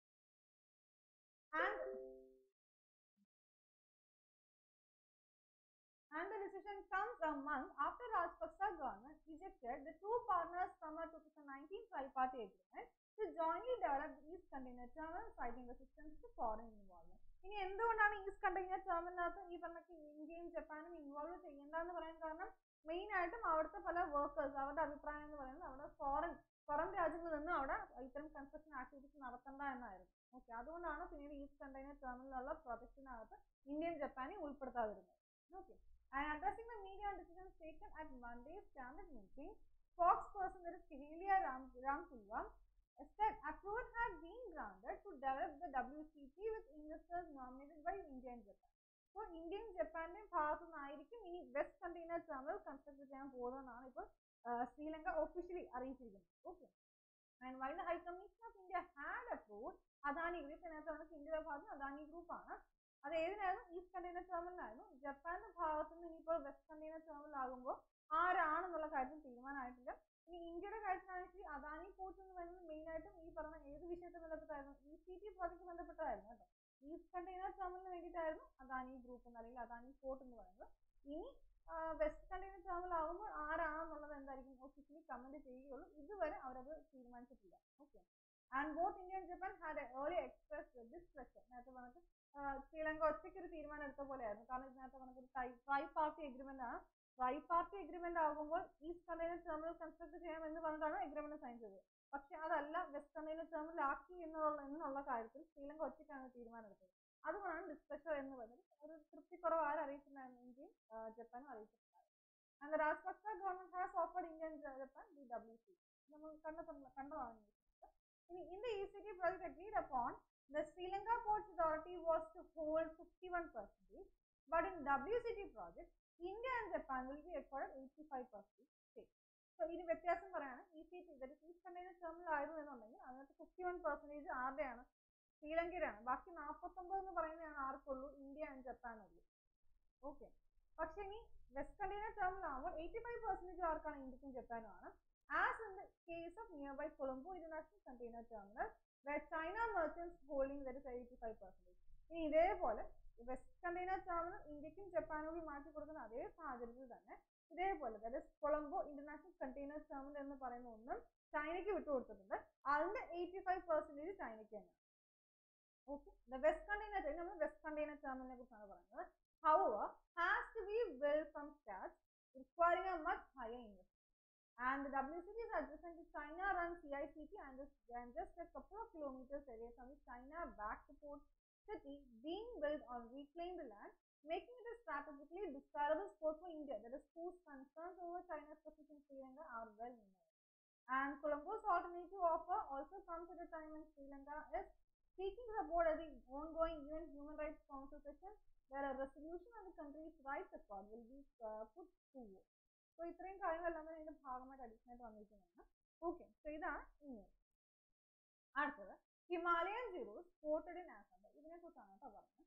and And the decision comes a month after Rajpaksa government ejected the two partners from a 2019 tripartite agreement to jointly develop the East Container Terminal, citing resistance to foreign involvement. ഇനി എന്തുകൊണ്ടാണ് east container ടെർമിനകത്ത് ഈ പറഞ്ഞ ഇന്ത്യയും ജപ്പാനും involve ചെയ്യേണ്ടെന്ന് പറയാൻ കാരണം main ആയിട്ടും അവിടുത്തെ പല വർക്കേഴ്സ് അവരുടെ അഭിപ്രായം എന്ന് പറയുന്നത് അവിടെ ഫോറിൻ പുറം രാജ്യങ്ങളിൽ നിന്നും അവിടെ ഇത്തരം കൺസ്ട്രക്ഷൻ ആക്ടിവിറ്റീസ് നടത്തണ്ട എന്നായിരുന്നു ഓക്കെ അതുകൊണ്ടാണ് പിന്നീട് ഈസ്റ്റ് കണ്ടെയ്നർ ടെർമിനലുള്ള പ്രോജക്റ്റിനകത്ത് ഇന്ത്യയും ജപ്പാനെയും ഉൾപ്പെടുത്താതിരുന്നത് okay and addressing the media decisions taken at Monday's cabinet meeting, spokesperson that is Kehelia Ram Ramkulva said approval had been granted to develop the WCT with investors nominated by India and Japan. So ഇന്ത്യയും ജപ്പാന്റെയും ഭാഗത്തു നിന്നായിരിക്കും ഇനി west container terminal construct ചെയ്യാൻ പോകുന്നതെന്നാണ് ഇപ്പോൾ Sri Lanka officially അറിയിച്ചിരിക്കുന്നത് okay and why the high commission of India had approved Adani group ഇതിനകത്ത് ഇന്ത്യയുടെ ഭാഗത്ത് അദാനി ഗ്രൂപ്പ് ആണ് അത് ഏതിനായിരുന്നു ഈസ്റ്റ് കണ്ടെയ്നർ ടെർമിനലായിരുന്നു ജപ്പാന്റെ ഭാഗത്ത് നിന്ന് ഇനിയിപ്പോൾ വെസ്റ്റ് കണ്ടെയ്നർ ടെർമിനൽ ആകുമ്പോൾ ആരാണെന്നുള്ള കാര്യത്തിൽ തീരുമാനമായിട്ടില്ല ഇനി ഇന്ത്യയുടെ കാര്യത്തിലാണെങ്കിൽ അദാനി പോർട്ട് എന്ന് പറയുന്നത് മെയിൻ ആയിട്ടും ഈ പറഞ്ഞ ഏത് വിഷയത്തെ ബന്ധപ്പെട്ടായിരുന്നു ഇ സി ടി പ്രോജക്റ്റ് ബന്ധപ്പെട്ടായിരുന്നു കേട്ടോ ഈസ്റ്റ് കണ്ടെയ്നർ ടെർമിനലിന് വേണ്ടിയിട്ടായിരുന്നു അദാനി ഗ്രൂപ്പ് എന്ന് അല്ലെങ്കിൽ അദാനി പോർട്ട് എന്ന് പറയുന്നത് ഇനി വെസ്റ്റ് കണ്ടെയ്നർ ടെർമിനൽ ആകുമ്പോൾ ആരാണെന്നുള്ളത് എന്തായിരിക്കും ഒഫീഷ്യലി കമന്റ് ചെയ്യുകയുള്ളൂ ഇതുവരെ അവരത് തീരുമാനിച്ചിട്ടില്ല okay and both India and Japan had early express displeasure നേരത്തെ പറഞ്ഞിട്ട് ശ്രീലങ്ക ഒറ്റയ്ക്ക് ഒരു തീരുമാനം എടുത്ത പോലെയായിരുന്നു കാരണം ഇതിനകത്ത് നമുക്ക് ഒരു ട്രൈ പാർട്ടി എഗ്രിമെന്റ് ആണ് ട്രൈ പാർട്ടി എഗ്രിമെന്റ് ആകുമ്പോൾ ഈസ്റ്റ് കണ്ടെയ്നർ ടെർമിനൽ കൺസ്ട്രക്ട് ചെയ്യാം എന്ന് പറഞ്ഞിട്ടാണ് എഗ്രിമെന്റ് സൈൻ ചെയ്തത് പക്ഷെ അതല്ല വെസ്റ്റ് കണ്ടെയ്നർ ടെർമിനൽ ആക്കി എന്നുള്ള എന്നുള്ള കാര്യത്തിൽ ശ്രീലങ്ക ഒറ്റയ്ക്കാണ് തീരുമാനം എടുത്തത് അതുകൊണ്ടാണ് ഡിസ്പ്ലഷർ എന്ന് പറയുന്നത് ഒരു തൃപ്തിക്കുറവ് ആരും അറിയിച്ചിട്ടുണ്ടായിരുന്നു ഇന്ത്യയും ജപ്പാനും അറിയിച്ചിട്ടുണ്ടായിരുന്നു and the Rajapaksa government has offered India and Japan the W C നമ്മൾ കണ്ടെത്തുന്ന കണ്ടതാണ് ഇനി in the E C T project agreed upon the Sri Lanka Ports Authority was to hold 51 percent, but in WCT project, India and Japan will be accorded 85 percent stake. So, ഇനി വ്യത്യാസം പറയാണ് E C T east container terminal ആയിരുന്നു എന്നുണ്ടെങ്കിൽ അതിനകത്ത് fifty one percentage ആരുടെയാണ് ശ്രീലങ്കയുടെയാണ് ബാക്കി നാൽപ്പത്തൊമ്പത് എന്ന് പറയുന്നതാണ് ആർക്കുള്ളൂ ഇന്ത്യ ആൻഡ് ജപ്പാനുള്ളൂ ഓക്കെ പക്ഷെ ഇനി വെസ്റ്റ് കണ്ടെയ്നർ ടെർമിനൽ ആകുമ്പോൾ എയ്റ്റി ഫൈവ് പെർസെൻറ്റേജ് ആർക്കാണ് ഇന്ത്യക്കും ജപ്പാനും ആണ് as in the case of nearby Colombo international container terminal where China merchants holding that is 85 percent. ഇനി ഇതേപോലെ വെസ്റ്റ് കണ്ടെയ്നർ ടെർമിനൽ ഇന്ത്യക്കും ജപ്പാനും കൂടി മാറ്റി കൊടുക്കുന്ന അതേ സാഹചര്യത്തിൽ തന്നെ ഇതേപോലെ that is Colombo international container terminal എന്ന് പറയുന്ന ഒന്നും ചൈനയ്ക്ക് വിട്ടുകൊടുത്തിട്ടുണ്ട് അതിന്റെ എയ്റ്റി ഫൈവ് പെർസെന്റേജ് ചൈനയ്ക്ക് തന്നെ ഓക്കെ ദ വെസ്റ്റ് കണ്ടെയ്നർ നമ്മൾ വെസ്റ്റ് കണ്ടെയ്നർ ടെർമിനലിനെ കുറിച്ചാണ് പറയുന്നത് however has to be build from start requiring a much higher investment and the WCT is adjacent to China run CICT and, this, and just a couple of kilometers away from the China backed port city being built on reclaimed land, making it a strategically desirable spot for India. That is, whose concerns over China's position in Sri Lanka are well known. And Colombo's alternative offer also comes at a time when Sri Lanka is seeking to support at the ongoing UN Human Rights Council session, where a resolution on the country's rights accord will be uh, put to vote. So ഇത്രയും കാര്യങ്ങളെല്ലാം തന്നെ ഇതിന്റെ ഭാഗമായിട്ട് additional ആയിട്ട് വന്നിരിക്കുന്നതാണ് okay so ഇതാണ് ഇനി അടുത്തത് Himalayan serows spotted in Assam ഇതിനെ കുറിച്ചാണ് കേട്ടോ പറഞ്ഞത്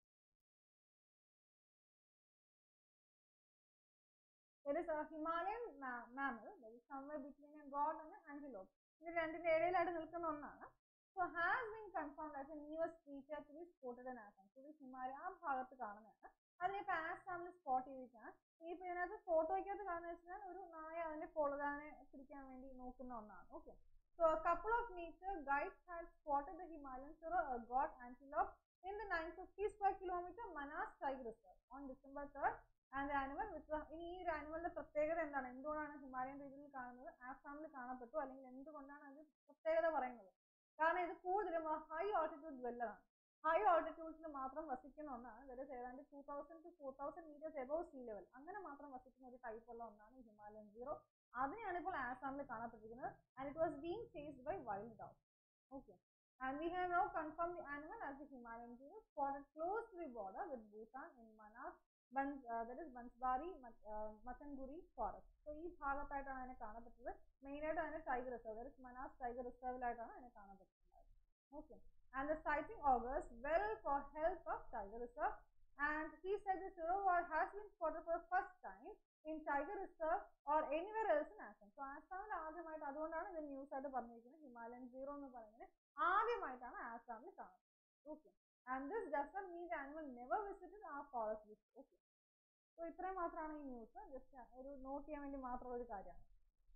There is a Himalayan ma mammal that is somewhere between a god and an antelope. ഇത് രണ്ടിന്റെ ഇടയിലായിട്ട് നിൽക്കുന്ന ഒന്നാണ് so has been confirmed as a newest creature to be spotted in Assam so ഇത് ഹിമാലയ ആ ഭാഗത്ത് കാണുന്നതാണ് അതിനിപ്പോൾ ആസാമിൽ സ്പോട്ട് ചെയ്തിട്ടാണ് ഇനിയിപ്പോൾ ഇതിനകത്ത് ഫോട്ടോയ്ക്കകത്ത് കാണുന്ന വെച്ചാൽ ഒരു നായ അതിന്റെ കൊളുതാനെ പിടിക്കാൻ വേണ്ടി നോക്കുന്ന ഒന്നാണ് okay so couple of nature guides had spotted the Himalayan serow goat antelope in the 950 square kilometer Manas Tiger Reserve on December 3rd and the animal which was ഇനി ഈ ഒരു ആനിമലിന്റെ പ്രത്യേകത എന്താണ് എന്തുകൊണ്ടാണ് ഹിമാലയൻ റീജിയനിൽ കാണുന്നത് ആസാമിൽ കാണപ്പെട്ടു അല്ലെങ്കിൽ എന്തുകൊണ്ടാണ് അതിന്റെ പ്രത്യേകത പറയുന്നത് കാരണം ഇത് കൂടുതലും ഹൈ ഓൾട്ടിറ്റ്യൂഡ് ഡ്വെല്ലറാണ് ഹൈ ഓൾട്ടിറ്റ്യൂഡ്സിൽ മാത്രം വസിക്കുന്ന ഒന്നാണ് അതായത് ഏതാണ്ട് two thousand to four thousand metres above sea level അങ്ങനെ മാത്രം വസിക്കുന്ന ഒരു ടൈപ്പ് ഉള്ള ഒന്നാണ് ഈ ഹിമാലയൻ സീറോ അതിനെയാണ് ഇപ്പോൾ ആസാമിൽ കാണപ്പെട്ടിരിക്കുന്നത് and it was being chased by wild dog okay And we have now confirmed the animal as the Himalayan zero spotted close to the border with Bhutan in Manas, Bans, uh, that is Banswari, uh, Matanguri forest. So ഈ ഭാഗത്തായിട്ടാണ് അതിനെ കാണപ്പെട്ടത് main ആയിട്ട് അതിനെ tiger reserve that is Manas tiger റിസർവിലായിട്ടാണ് അതിനെ കാണപ്പെട്ടിട്ടുള്ളത് okay and the sighting augurs well for help of tiger reserve and he said the serow has been spotted for first time in tiger reserve or anywhere else in Assam so ആസാമിൽ ആദ്യമായിട്ട് അതുകൊണ്ടാണ് ഇത് news ആയിട്ട് പറഞ്ഞിരിക്കുന്നത് Himalayan zero എന്ന് പറയുന്നത് ആദ്യമായിട്ടാണ് ആസാമിൽ കാണുന്നത് okay and this does not mean the animal never visited a forest okay so ഇത്രയും മാത്രമാണ് ഈ ന്യൂസ് ജസ്റ്റ് ഒരു നോട്ട് ചെയ്യാൻ വേണ്ടി മാത്രമുള്ള ഒരു കാര്യമാണ്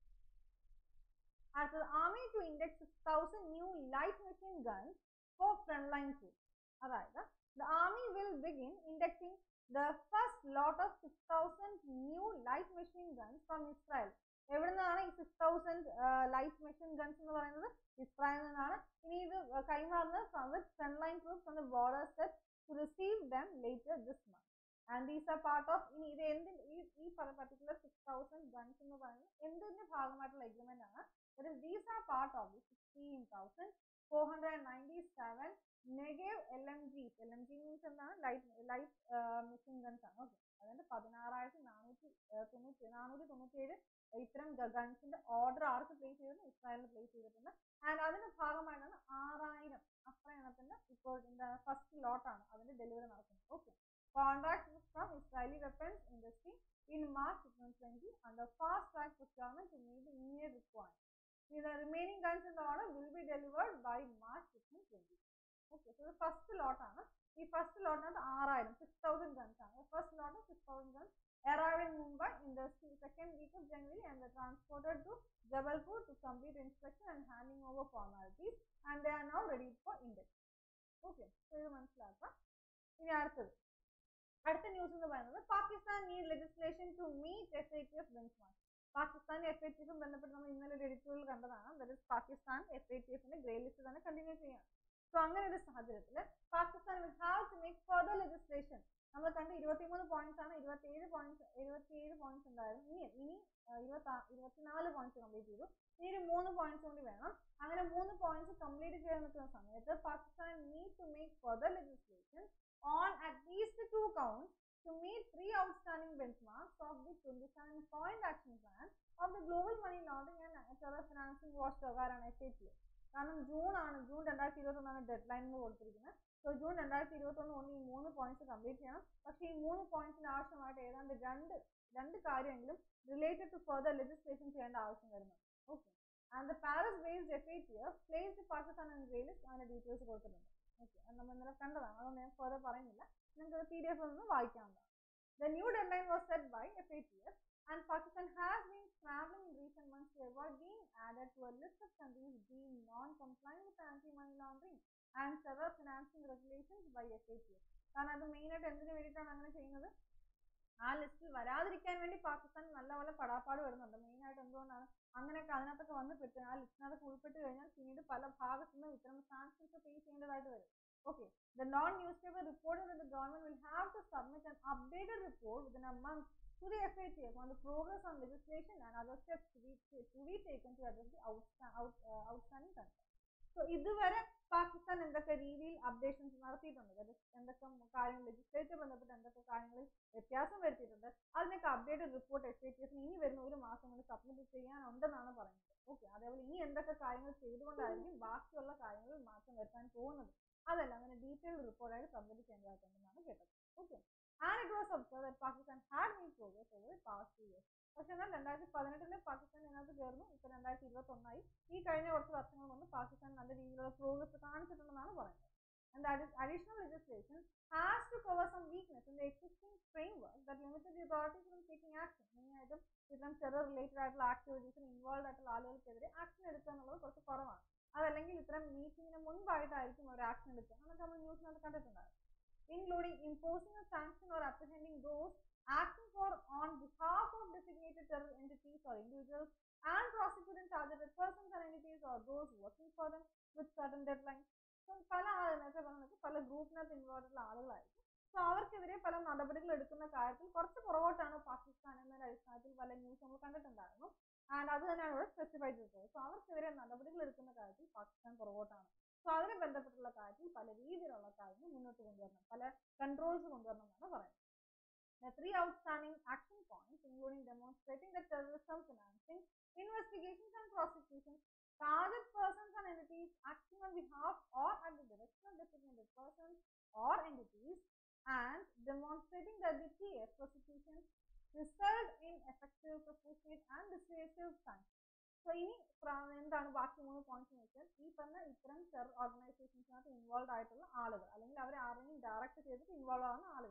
അടുത്തത് army to index six thousand new light machine guns for front line troop അതായത് the army will begin inducting the first lot of six thousand new light machine guns from Israel എവിടെ നിന്നാണ് ഈ six thousand light machine guns എന്ന് പറയുന്നത് ഇസ്രായേലിൽ നിന്നാണ് ഇനി ഇത് കൈമാറുന്നത് with front line troops on the border set to receive them later this month and these are part of ഇനി ഇത് എന്ത് ഈ ഈ പർട്ടിക്കുലർ സിക്സ് തൗസൻഡ് ഗൺസ് എന്ന് പറയുന്നത് എന്തിന്റെ ഭാഗമായിട്ടുള്ള എഗ്രിമെന്റ് ആണ് these are part of the sixteen thousand four hundred ninety seven Negev L M G L M G means എന്താണ് ലൈറ്റ് ലൈറ്റ് മെഷീൻ ഗൺസ് ആണ് ഓക്കെ അതുകൊണ്ട് പതിനാറായിരത്തി നാനൂറ്റി തൊണ്ണൂറ്റി നാനൂറ്റി തൊണ്ണൂറ്റി ഏഴ് ഇത്തരം ഗൺസിന്റെ ഓർഡർ ആർക്ക് പ്ലേസ് ചെയ്തിട്ടുണ്ട് ഇസ്രായേലിന് പ്ലേസ് ചെയ്തിട്ടുണ്ട് ആൻഡ് അതിന്റെ ഭാഗമായിട്ടാണ് ആറായിരം അത്ര എണ്ണത്തിന്റെ ഇപ്പോൾ എന്താണ് ഫസ്റ്റ് ലോട്ടാണ് അതിന്റെ ഡെലിവറി നടക്കുന്നത് okay contract from Israeli weapons industry in March twenty under fast track procurement to meet the immediate requirement. The remaining guns in the order will be delivered by March 2020. Okay, so the first lot ആണ് ഈ first ലോട്ടിനകത്ത് ആറായിരം six thousand guns ആണ് first lot six thousand guns arrived in Mumbai in the second week of January and were transported to Jabalpur to complete inspection and handing over formalities and they are now ready for index. Okay, so ഇത് മനസ്സിലാക്കാം ഇനി അടുത്തത് അടുത്ത news എന്ന് പറയുന്നത് Pakistan need legislation to meet F A T F benchmark Pakistan F A T എഫും ബന്ധപ്പെട്ട് നമ്മൾ ഇന്നലെ ഒരു എഡിറ്റോറിയൽ കണ്ടതാണ് that is Pakistan F A T എഫിന്റെ ഗ്രേ ലിസ്റ്റ് തന്നെ കണ്ടിന്യൂ ചെയ്യാണ് സോ അങ്ങനെ ഒരു സാഹചര്യത്തിൽ Pakistan will have to make further legislation നമ്മൾ കണ്ട് ഇരുപത്തിമൂന്ന് പോയിന്റ്സ് ആണ് ഇരുപത്തിയേഴ് പോയിന്റ്സ് എഴുപത്തിയേഴ് പോയിന്റ്സ് ഉണ്ടായിരുന്നു ഇനി ഇനി ഇരുപത്തി ഇരുപത്തിനാല് പോയിന്റ്സ് കംപ്ലീറ്റ് ചെയ്തു ഇനി ഒരു മൂന്ന് പോയിന്റ്സ് കൂടി വേണം അങ്ങനെ മൂന്ന് പോയിന്റ്സ് കംപ്ലീറ്റ് ചെയ്യാൻ നിൽക്കുന്ന സമയത്ത് Pakistan need to make further legislation on at least two counts to meet three outstanding benchmarks of the 27-point action plan of the global money laundering and terror financing watchdog ആരാണ് F A T കാരണം June ആണ് June രണ്ടായിരത്തി ഇരുപത്തി ഒന്നാണ് dead line എന്ന് കൊടുത്തിരിക്കുന്നത് so June രണ്ടായിരത്തി ഇരുപത്തി ഒന്ന് കൊണ്ട് ഈ മൂന്ന് പോയിന്റ്സ് കംപ്ലീറ്റ് ചെയ്യണം പക്ഷേ ഈ മൂന്ന് പോയിന്റ്സിന് ആവശ്യമായിട്ട് ഏതാണ്ട് രണ്ട് രണ്ട് കാര്യമെങ്കിലും റിലേറ്റഡ് ടു ഫർദർ ലെജിസ്ലേഷൻ ചെയ്യേണ്ട ആവശ്യം വരുന്നുണ്ട് okay and the Paris based F A T F place Pakistan and grey list അതിന്റെ ഡീറ്റെയിൽസ് കൊടുത്തിട്ടുണ്ട് ഓക്കെ അത് നമ്മൾ ഇന്നലെ കണ്ടതാണ് അതുകൊണ്ട് ഞാൻ ഫർദർ പറയുന്നില്ല നിങ്ങൾക്ക് പി ഡി എഫ് നിന്ന് വായിക്കാവുന്നതാണ് the new deadline was set by F A T F and Pakistan has been scrambling in recent months to avoid being added to a list of countries deemed non-compliant with anti-money laundering and terror financing regulations by FATF. കാരണം അത് main ആയിട്ട് എന്തിനു വേണ്ടിയിട്ടാണ് അങ്ങനെ ചെയ്യുന്നത് ആ ലിസ്റ്റിൽ വരാതിരിക്കാൻ വേണ്ടി പാകിസ്ഥാൻ നല്ലപോലെ പടാപ്പാട് വരുന്നുണ്ട് മെയിൻ ആയിട്ട് എന്തുകൊണ്ടാണ് അങ്ങനെയൊക്കെ അതിനകത്തൊക്കെ വന്ന് പെട്ട് ആ ലിസ്റ്റിനകത്ത് ഉൾപ്പെട്ട് കഴിഞ്ഞാൽ പിന്നീട് പല ഭാഗത്തു നിന്നും ഇത്തരം സാങ്ഷൻസ് ഫേസ് ചെയ്യേണ്ടതായിട്ട് വരും okay the non newspaper reported that the government will have to submit an updated report within a month to the FATF on the progress on legislation and other steps to be, to be taken to address the outsta out, uh, outstanding concerns. So ഇതുവരെ പാകിസ്ഥാൻ എന്തൊക്കെ രീതിയിൽ updations നടത്തിയിട്ടുണ്ട് that is എന്തൊക്കെ കാര്യങ്ങൾ legislative ബന്ധപ്പെട്ട് എന്തൊക്കെ കാര്യങ്ങളിൽ വ്യത്യാസം വരുത്തിയിട്ടുണ്ട് അതിനൊക്കെ updated report F A T എഫിന് ഇനി വരുന്ന ഒരു മാസം കൊണ്ട് സബ്മിറ്റ് ചെയ്യാനുണ്ടെന്നാണ് പറയുന്നത് ഓക്കെ അതേപോലെ ഇനി എന്തൊക്കെ കാര്യങ്ങൾ ചെയ്തുകൊണ്ടായിരിക്കും ബാക്കിയുള്ള കാര്യങ്ങളിൽ മാറ്റം വരുത്താൻ പോകുന്നത് അതല്ല അങ്ങനെ ഡീറ്റെയിൽഡ് റിപ്പോർട്ടായിട്ട് സബ്മിറ്റ് ചെയ്യേണ്ടതായിട്ടുണ്ടെന്നാണ് കേട്ടത് okay and it was observe that Pakistan had made progress over the past two years പക്ഷെ എന്നാൽ രണ്ടായിരത്തി പതിനെട്ടില് പാകിസ്ഥാൻ ഇതിനകത്ത് ചേർന്നു ഇപ്പൊ രണ്ടായിരത്തി ഇരുപത്തി ഒന്നായി ഈ കഴിഞ്ഞ കുറച്ച് വർഷങ്ങൾ കൊണ്ട് പാകിസ്ഥാൻ നല്ല രീതിയിലുള്ള പ്രോഗ്രസ് കാണിച്ചിട്ടുണ്ടെന്നാണ് പറയുന്നത് and that is additional legislation has to cover some weakness in the existing framework that limited the authorities from taking action. മെയിനായിട്ടും ഇത്തരം ടെറർ റിലേറ്റഡ് ആയിട്ടുള്ള ആക്ടിവിറ്റീസിൽ ഇൻവോൾവ് ആയിട്ടുള്ള ആളുകൾക്കെതിരെ ആക്ഷൻ എടുക്കുക എന്നുള്ളത് കുറച്ച് കുറവാണ് അതല്ലെങ്കിൽ ഇത്തരം മീറ്റിംഗിന് മുൻപായിട്ടായിരിക്കും അവർ ആക്ഷൻ എടുക്കുക എന്നൊക്കെ നമ്മൾ ന്യൂസിനകത്ത് കണ്ടിട്ടുണ്ടായിരുന്നു including imposing a sanction or apprehending those acting for on behalf of designated terror entities or individuals and prosecuting targeted persons and entities or those working for them with certain deadlines. So, പല ആളുകൾ നേരത്തെ പറഞ്ഞത് പല ഗ്രൂപ്പിനകത്ത് involve ഉള്ള ആളുകളായിരിക്കും so അവർക്കെതിരെ പല നടപടികൾ എടുക്കുന്ന കാര്യത്തിൽ കുറച്ച് പുറകോട്ടാണ് പാകിസ്ഥാൻ എന്നൊരു അടിസ്ഥാനത്തിൽ പല ന്യൂസ് നമ്മൾ കണ്ടിട്ടുണ്ടായിരുന്നു ആൻഡ് അത് തന്നെയാണ് ഇവിടെ സ്പെസിഫൈ ചെയ്തത് സോ അവർക്കെതിരെ നടപടികൾ എടുക്കുന്ന കാര്യത്തിൽ പാകിസ്ഥാൻ പുറകോട്ടാണ് സോ അതിനെ ബന്ധപ്പെട്ടുള്ള കാര്യത്തിൽ പല രീതിയിലുള്ള കാര്യങ്ങൾ മുന്നോട്ട് കൊണ്ടുവരണം പല കൺട്രോൾസ് കൊണ്ടുവരണം എന്നാണ് പറയുന്നത് The three outstanding action points, including demonstrating that terrorism financing, investigations and prosecutions, target persons and entities acting on behalf or at the direction of designated persons or entities, and demonstrating that the TF prosecutions result in effective, proportionate and dissuasive sanctions. So ഇനി പ്ര- എന്താണ് ബാക്കി മൂന്ന് points എന്ന് വെച്ചാൽ ഈ പറഞ്ഞ ഇത്തരം ടെറർ ഓർഗനൈസേഷൻസിനകത്ത് ഇൻവോൾവ് ആയിട്ടുള്ള ആളുകൾ അല്ലെങ്കിൽ അവരെ ആരെങ്കിലും ഡയറക്റ്റ് ചെയ്തിട്ട് ഇൻവോൾവ് ആവുന്ന ആളുകൾ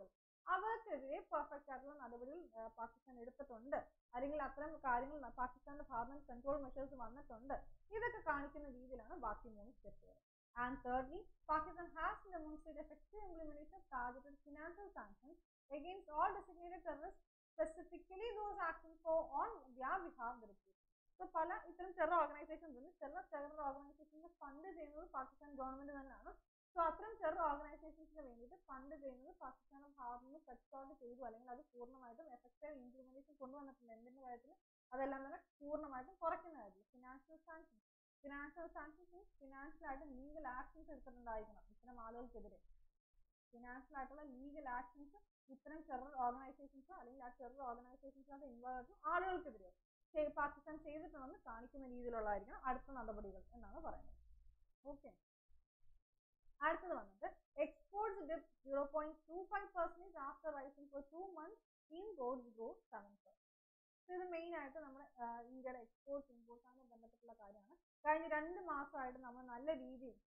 അവർക്കെതിരെ പെർഫെക്റ്റ് ആയിട്ടുള്ള നടപടികൾ ആ, പാകിസ്ഥാൻ എടുത്തിട്ടുണ്ട് അല്ലെങ്കിൽ അത്തരം കാര്യങ്ങൾ ന- പാകിസ്ഥാന്റെ ഭാഗത്ത് നിന്ന് കൺട്രോൾ മെഷേഴ്സ് വന്നിട്ടുണ്ട് ഇതൊക്കെ കാണിക്കുന്ന രീതിയിലാണ് ബാക്കി മൂന്ന് സ്റ്റെപ്പുകൾ and thirdly Pakistan has demonstrate effective implementation of targeted financial sanctions against all designated terrorists specifically those acting for on their behalf the report. So പല ഇത്തരം ടെറർ ഓർഗനൈസേഷൻസ് ഉണ്ട് ചില ടെറർ ഓർഗനൈസേഷൻസ് ഫണ്ട് ചെയ്യുന്നത് പാകിസ്ഥാൻ ഗവൺമെന്റ് തന്നെയാണ് സോ അത്തരം terror ഓർഗനൈസേഷൻസിന് വേണ്ടിയിട്ട് fund ചെയ്യുന്നത് പാകിസ്ഥാന്റെ ഭാഗത്ത് നിന്ന് കട്ട് ഔട്ട് ചെയ്തു അല്ലെങ്കിൽ അത് പൂർണ്ണമായിട്ടും എഫക്റ്റീവ് ഇംപ്ലിമെന്റേഷൻ കൊണ്ടുവന്നിട്ടുണ്ട് എന്തിന്റെ കാര്യത്തിൽ അതെല്ലാം തന്നെ പൂർണ്ണമായിട്ടും കുറയ്ക്കുന്ന കാര്യത്തിൽ financial sanctions financial sanctions financial ആയിട്ട് ലീഗൽ ആക്ഷൻസ് എടുത്തിട്ടുണ്ടായിരിക്കണം ഇത്തരം ആളുകൾക്കെതിരെ ഫിനാൻഷ്യൽ ആയിട്ടുള്ള ലീഗൽ ആക്ഷൻസ് ഇത്തരം ടെറർ ഓർഗനൈസേഷൻസോ അല്ലെങ്കിൽ ആ ടെറർ ഓർഗനൈസേഷൻസിനകത്ത് ഇൻവോൾവ് ആയിട്ടുള്ള ആളുകൾക്കെതിരെ ചെയ്- പാകിസ്ഥാൻ ചെയ്തിട്ടുണ്ടെന്ന് കാണിക്കുന്ന രീതിയിലുള്ളതായിരിക്കണം അടുത്ത നടപടികൾ എന്നാണ് പറയുന്നത് ഓക്കെ അടുത്തത് വന്നിട്ട് exports dip zero point two five percentage after rising for two months imports grow seven ഇത് മെയിൻ ആയിട്ട് നമ്മുടെ ആ, ഇന്ത്യയുടെ എക്സ്പോർട്സ് ഇമ്പോർട്ട്സുമായി ബന്ധപ്പെട്ടുള്ള കാര്യമാണ് കഴിഞ്ഞ രണ്ട് മാസമായിട്ട് നമ്മൾ നല്ല രീതിയിൽ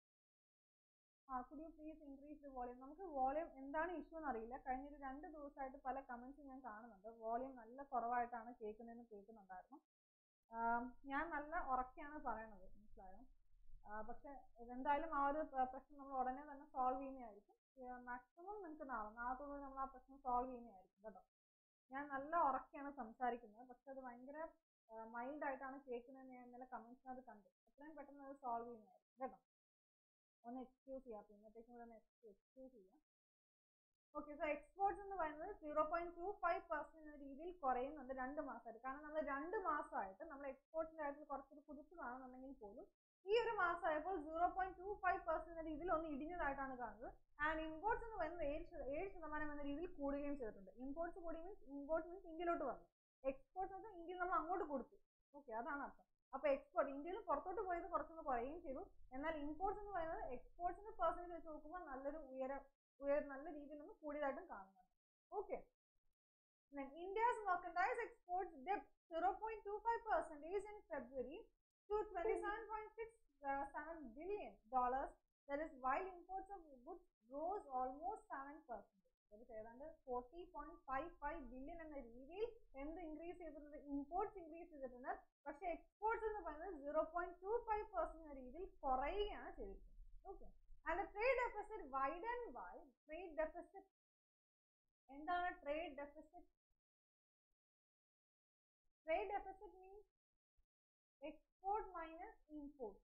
ആ could you please increase the volume നമുക്ക് വോളിയം എന്താണ് ഇഷ്യൂ എന്ന് അറിയില്ല കഴിഞ്ഞ ഒരു രണ്ട് ദിവസമായിട്ട് പല കമന്റ്സ് ഞാൻ കാണുന്നുണ്ട് വോളിയം നല്ല കുറവായിട്ടാണ് കേൾക്കുന്നതെന്ന് കേൾക്കുന്നുണ്ടായിരുന്നു ആം, ഞാൻ നല്ല ഉറക്കെയാണ് പറയണത് മനസ്സിലായോ ആ, പക്ഷെ എന്തായാലും ആ ഒരു പ്ര- പ്രശ്നം നമ്മൾ ഉടനെ തന്നെ സോൾവ് ചെയ്യുന്നതായിരിക്കും മാക്സിമം നിങ്ങൾക്ക് നാളെ നാളത്തോടെ നമ്മൾ ആ പ്രശ്നം സോൾവ് ചെയ്യുന്നതായിരിക്കും കേട്ടോ ഞാൻ നല്ല ഉറക്കെയാണ് സംസാരിക്കുന്നത് പക്ഷെ അത് ഭയങ്കര മൈൽഡ് ആയിട്ടാണ് കേൾക്കുന്നതെന്ന് ഞാൻ ഇന്നലെ കമന്റ്സിനകത്ത് കണ്ടു എത്രയും പെട്ടെന്ന് അത് സോൾവ് ചെയ്യുന്നതായിരിക്കും കേട്ടോ ഒന്ന് എക്സ്ക്യൂസ് ചെയ്യാം പിന്നത്തേക്കും കൂടെ ഒന്ന് എക്സ്ക്യൂസ് ചെയ്യാം ഓക്കെ സോ എക്സ്പോർട്സ് എന്ന് പറയുന്നത് zero point two five percent എന്ന രീതിയിൽ കുറയുന്നുണ്ട് രണ്ട് മാസമായിട്ട് കാരണം നമ്മൾ രണ്ട് മാസമായിട്ട് നമ്മൾ എക്സ്പോർട്ടിന്റെ കാര്യത്തിൽ കുറച്ചൊരു കുതിപ്പ് കാണുന്നുണ്ടെങ്കിൽ പോലും ഈ ഒരു മാസമായപ്പോൾ zero point two five percent എന്ന രീതിയിൽ ഒന്ന് ഇടിഞ്ഞതായിട്ടാണ് കാണുന്നത് ആൻഡ് ഇമ്പോർട്ട്സ് എന്ന് പറയുന്നത് ഏഴ് ശത- ഏഴ് ശതമാനം എന്ന രീതിയിൽ കൂടുകയും ചെയ്തിട്ടുണ്ട് ഇമ്പോർട്ട്സ് കൂടി മീൻസ് ഇമ്പോർട്ട്സ് മീൻസ് ഇന്ത്യയിലോട്ട് വന്നു എക്സ്പോർട്സ് എന്ന് വെച്ചാൽ ഇന്ത്യയിൽ നമ്മൾ അങ്ങോട്ട് കൊടുത്തു ഓക്കെ അതാണ് അർത്ഥം അപ്പൊ എക്സ്പോർട്ട് ഇന്ത്യയിൽ പുറത്തോട്ട് പോയത് കുറച്ചൊന്ന് കുറയുകയും ചെയ്തു എന്നാൽ ഇമ്പോർട്ട്സ് എന്ന് പറയുന്നത് എക്സ്പോർട്സിന്റെ പെർസെന്റേജ് വെച്ച് നോക്കുമ്പോൾ നല്ലൊരു ഉയര ഉയർ നല്ല രീതിയിലൊന്ന് കൂടിയതായിട്ടും കാണുന്നുണ്ട് okay Then India's merchandise exports dipped 0.25 percentage in February to 27.67 billion dollars. That is while imports of goods rose almost 7 percent. That is ഏതാണ്ട് forty point five five billion എന്ന രീതിയിൽ എന്ത് ഇൻക്രീസ് ചെയ്തിട്ടുണ്ട് ഇമ്പോർട്ട്സ് ഇൻക്രീസ് ചെയ്തിട്ടുണ്ട് പക്ഷെ exports എന്ന് പറയുന്നത് zero point two five percent എന്ന രീതിയിൽ കുറയുകയാണ് ചെയ്തിരിക്കുന്നത് okay and trade deficit widen by trade deficit എന്താണ് trade deficit trade deficit means export minus import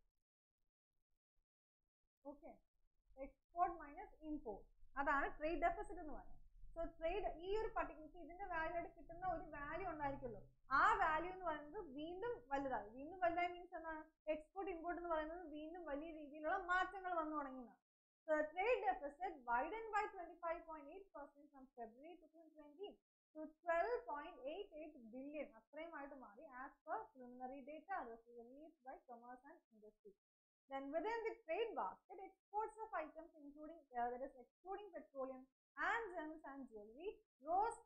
okay export minus import അതാണ് ട്രേഡ് ഡെഫിസിറ്റ് എന്ന് പറയുന്നത് സോ ട്രേഡ് ഈ ഒരു പർട്ടിക്കുലർ ഇതിന്റെ വാല്യൂ ആയിട്ട് കിട്ടുന്ന ഒരു വാല്യൂ ഉണ്ടായിരിക്കുമല്ലോ ആ വാല്യൂ എന്ന് പറയുന്നത് വീണ്ടും വലുതായി വീണ്ടും വലുതായി മീൻസ് എന്താണ് എക്സ്പോർട്ട് ഇമ്പോർട്ട് എന്ന് പറയുന്നത് വീണ്ടും വലിയ രീതിയിലുള്ള മാറ്റങ്ങൾ വന്നു തുടങ്ങിയതാണ് so trade deficit widen by twenty five point eight percent from February to twenty two twelve point eight eight billion അത്രയുമായിട്ട് മാറി as per preliminary data release by commerce and industry Then within the trade basket, exports of items including uh, that is excluding petroleum and gems and jewelry rose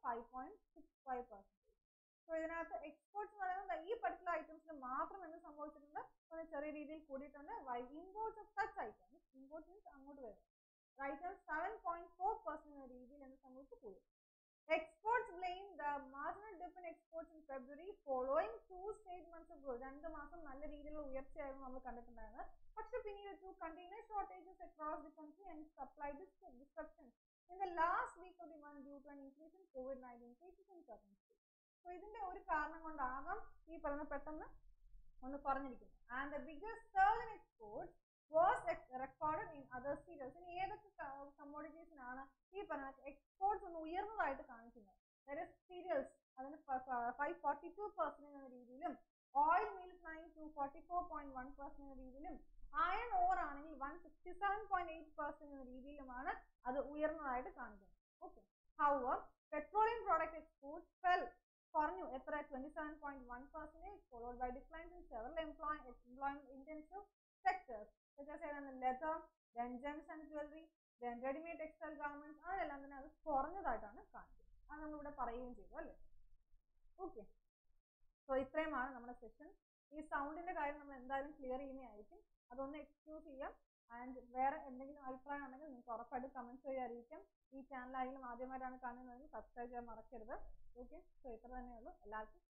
5.65 percent. So ഇതിനകത്ത് exports എന്ന് പറയുന്നത് ഈ particular ഐറ്റംസിന് മാത്രം എന്ത് സംഭവിച്ചിട്ടുണ്ട് ഒന്ന് ചെറിയ രീതിയിൽ കൂടിയിട്ടുണ്ട് why imports of such items import means അങ്ങോട്ട് വരും items seven point four percent എന്ന രീതിയിൽ എന്ത് സംഭവിച്ചു കൂടി exports blame the marginal dip in exports in February following two straight months of growth രണ്ട് മാസം നല്ല രീതിയിലുള്ള ഉയർച്ചയായിരുന്നു നമ്മൾ കണ്ടിട്ടുണ്ടായിരുന്നത് പക്ഷെ പിന്നീട് to container shortages across the country and supply disruptions in the last week of the month due to an increase in covid nineteen cases in certain state so ഇതിന്റെ ഒരു കാരണം കൊണ്ടാകാം ഈ പറയുന്ന പെട്ടെന്ന് ഒന്ന് കുറഞ്ഞിരിക്കുന്നത് and the biggest surge in exports was recorded in other cereals ഇനി ഏതൊക്കെ കമ്മോഡിറ്റീസിനാണ് ഈ പറഞ്ഞ എക്സ്പോർട്സ് ഒന്ന് ഉയർന്നതായിട്ട് കാണിക്കുന്നത് സീരിയൽസ് അതിന് ഫൈവ് ഫോർട്ടി ടു പെർസെന്റ് എന്ന രീതിയിലും oil meals nine two forty four point one percent എന്ന രീതിയിലും അയൺ ഓർ ആണെങ്കിൽ one sixty seven point eight percent എന്ന രീതിയിലുമാണ് അത് ഉയർന്നതായിട്ട് കാണിക്കുന്നത് okay however petroleum product exports fell കുറഞ്ഞു എത്ര twenty seven point one percentage followed by declines in several employ employment intensive sectors leather then gems and jewellery then readymade textile garments അതെല്ലാം തന്നെ അത് കുറഞ്ഞതായിട്ടാണ് കാണിക്കുന്നത് അത് നമ്മളിവിടെ പറയുകയും ചെയ്തു അല്ലേ ഓക്കെ സോ ഇത്രയുമാണ് നമ്മുടെ സെഷൻ ഈ സൗണ്ടിന്റെ കാര്യം നമ്മൾ എന്തായാലും ക്ലിയർ ചെയ്യുന്നതായിരിക്കും അതൊന്ന് എക്സ്ക്യൂസ് ചെയ്യാം ആൻഡ് വേറെ എന്തെങ്കിലും അഭിപ്രായം ഉണ്ടെങ്കിൽ നിങ്ങൾക്ക് ഉറപ്പായിട്ടും കമൻസ് വഴി അറിയിക്കാം ഈ ചാനൽ ആയാലും ആദ്യമായിട്ടാണ് കാണുന്നതെങ്കിൽ സബ്സ്ക്രൈബ് ചെയ്യാൻ മറക്കരുത് ഓക്കെ സോ ഇത്ര തന്നെയുള്ളൂ എല്ലാവർക്കും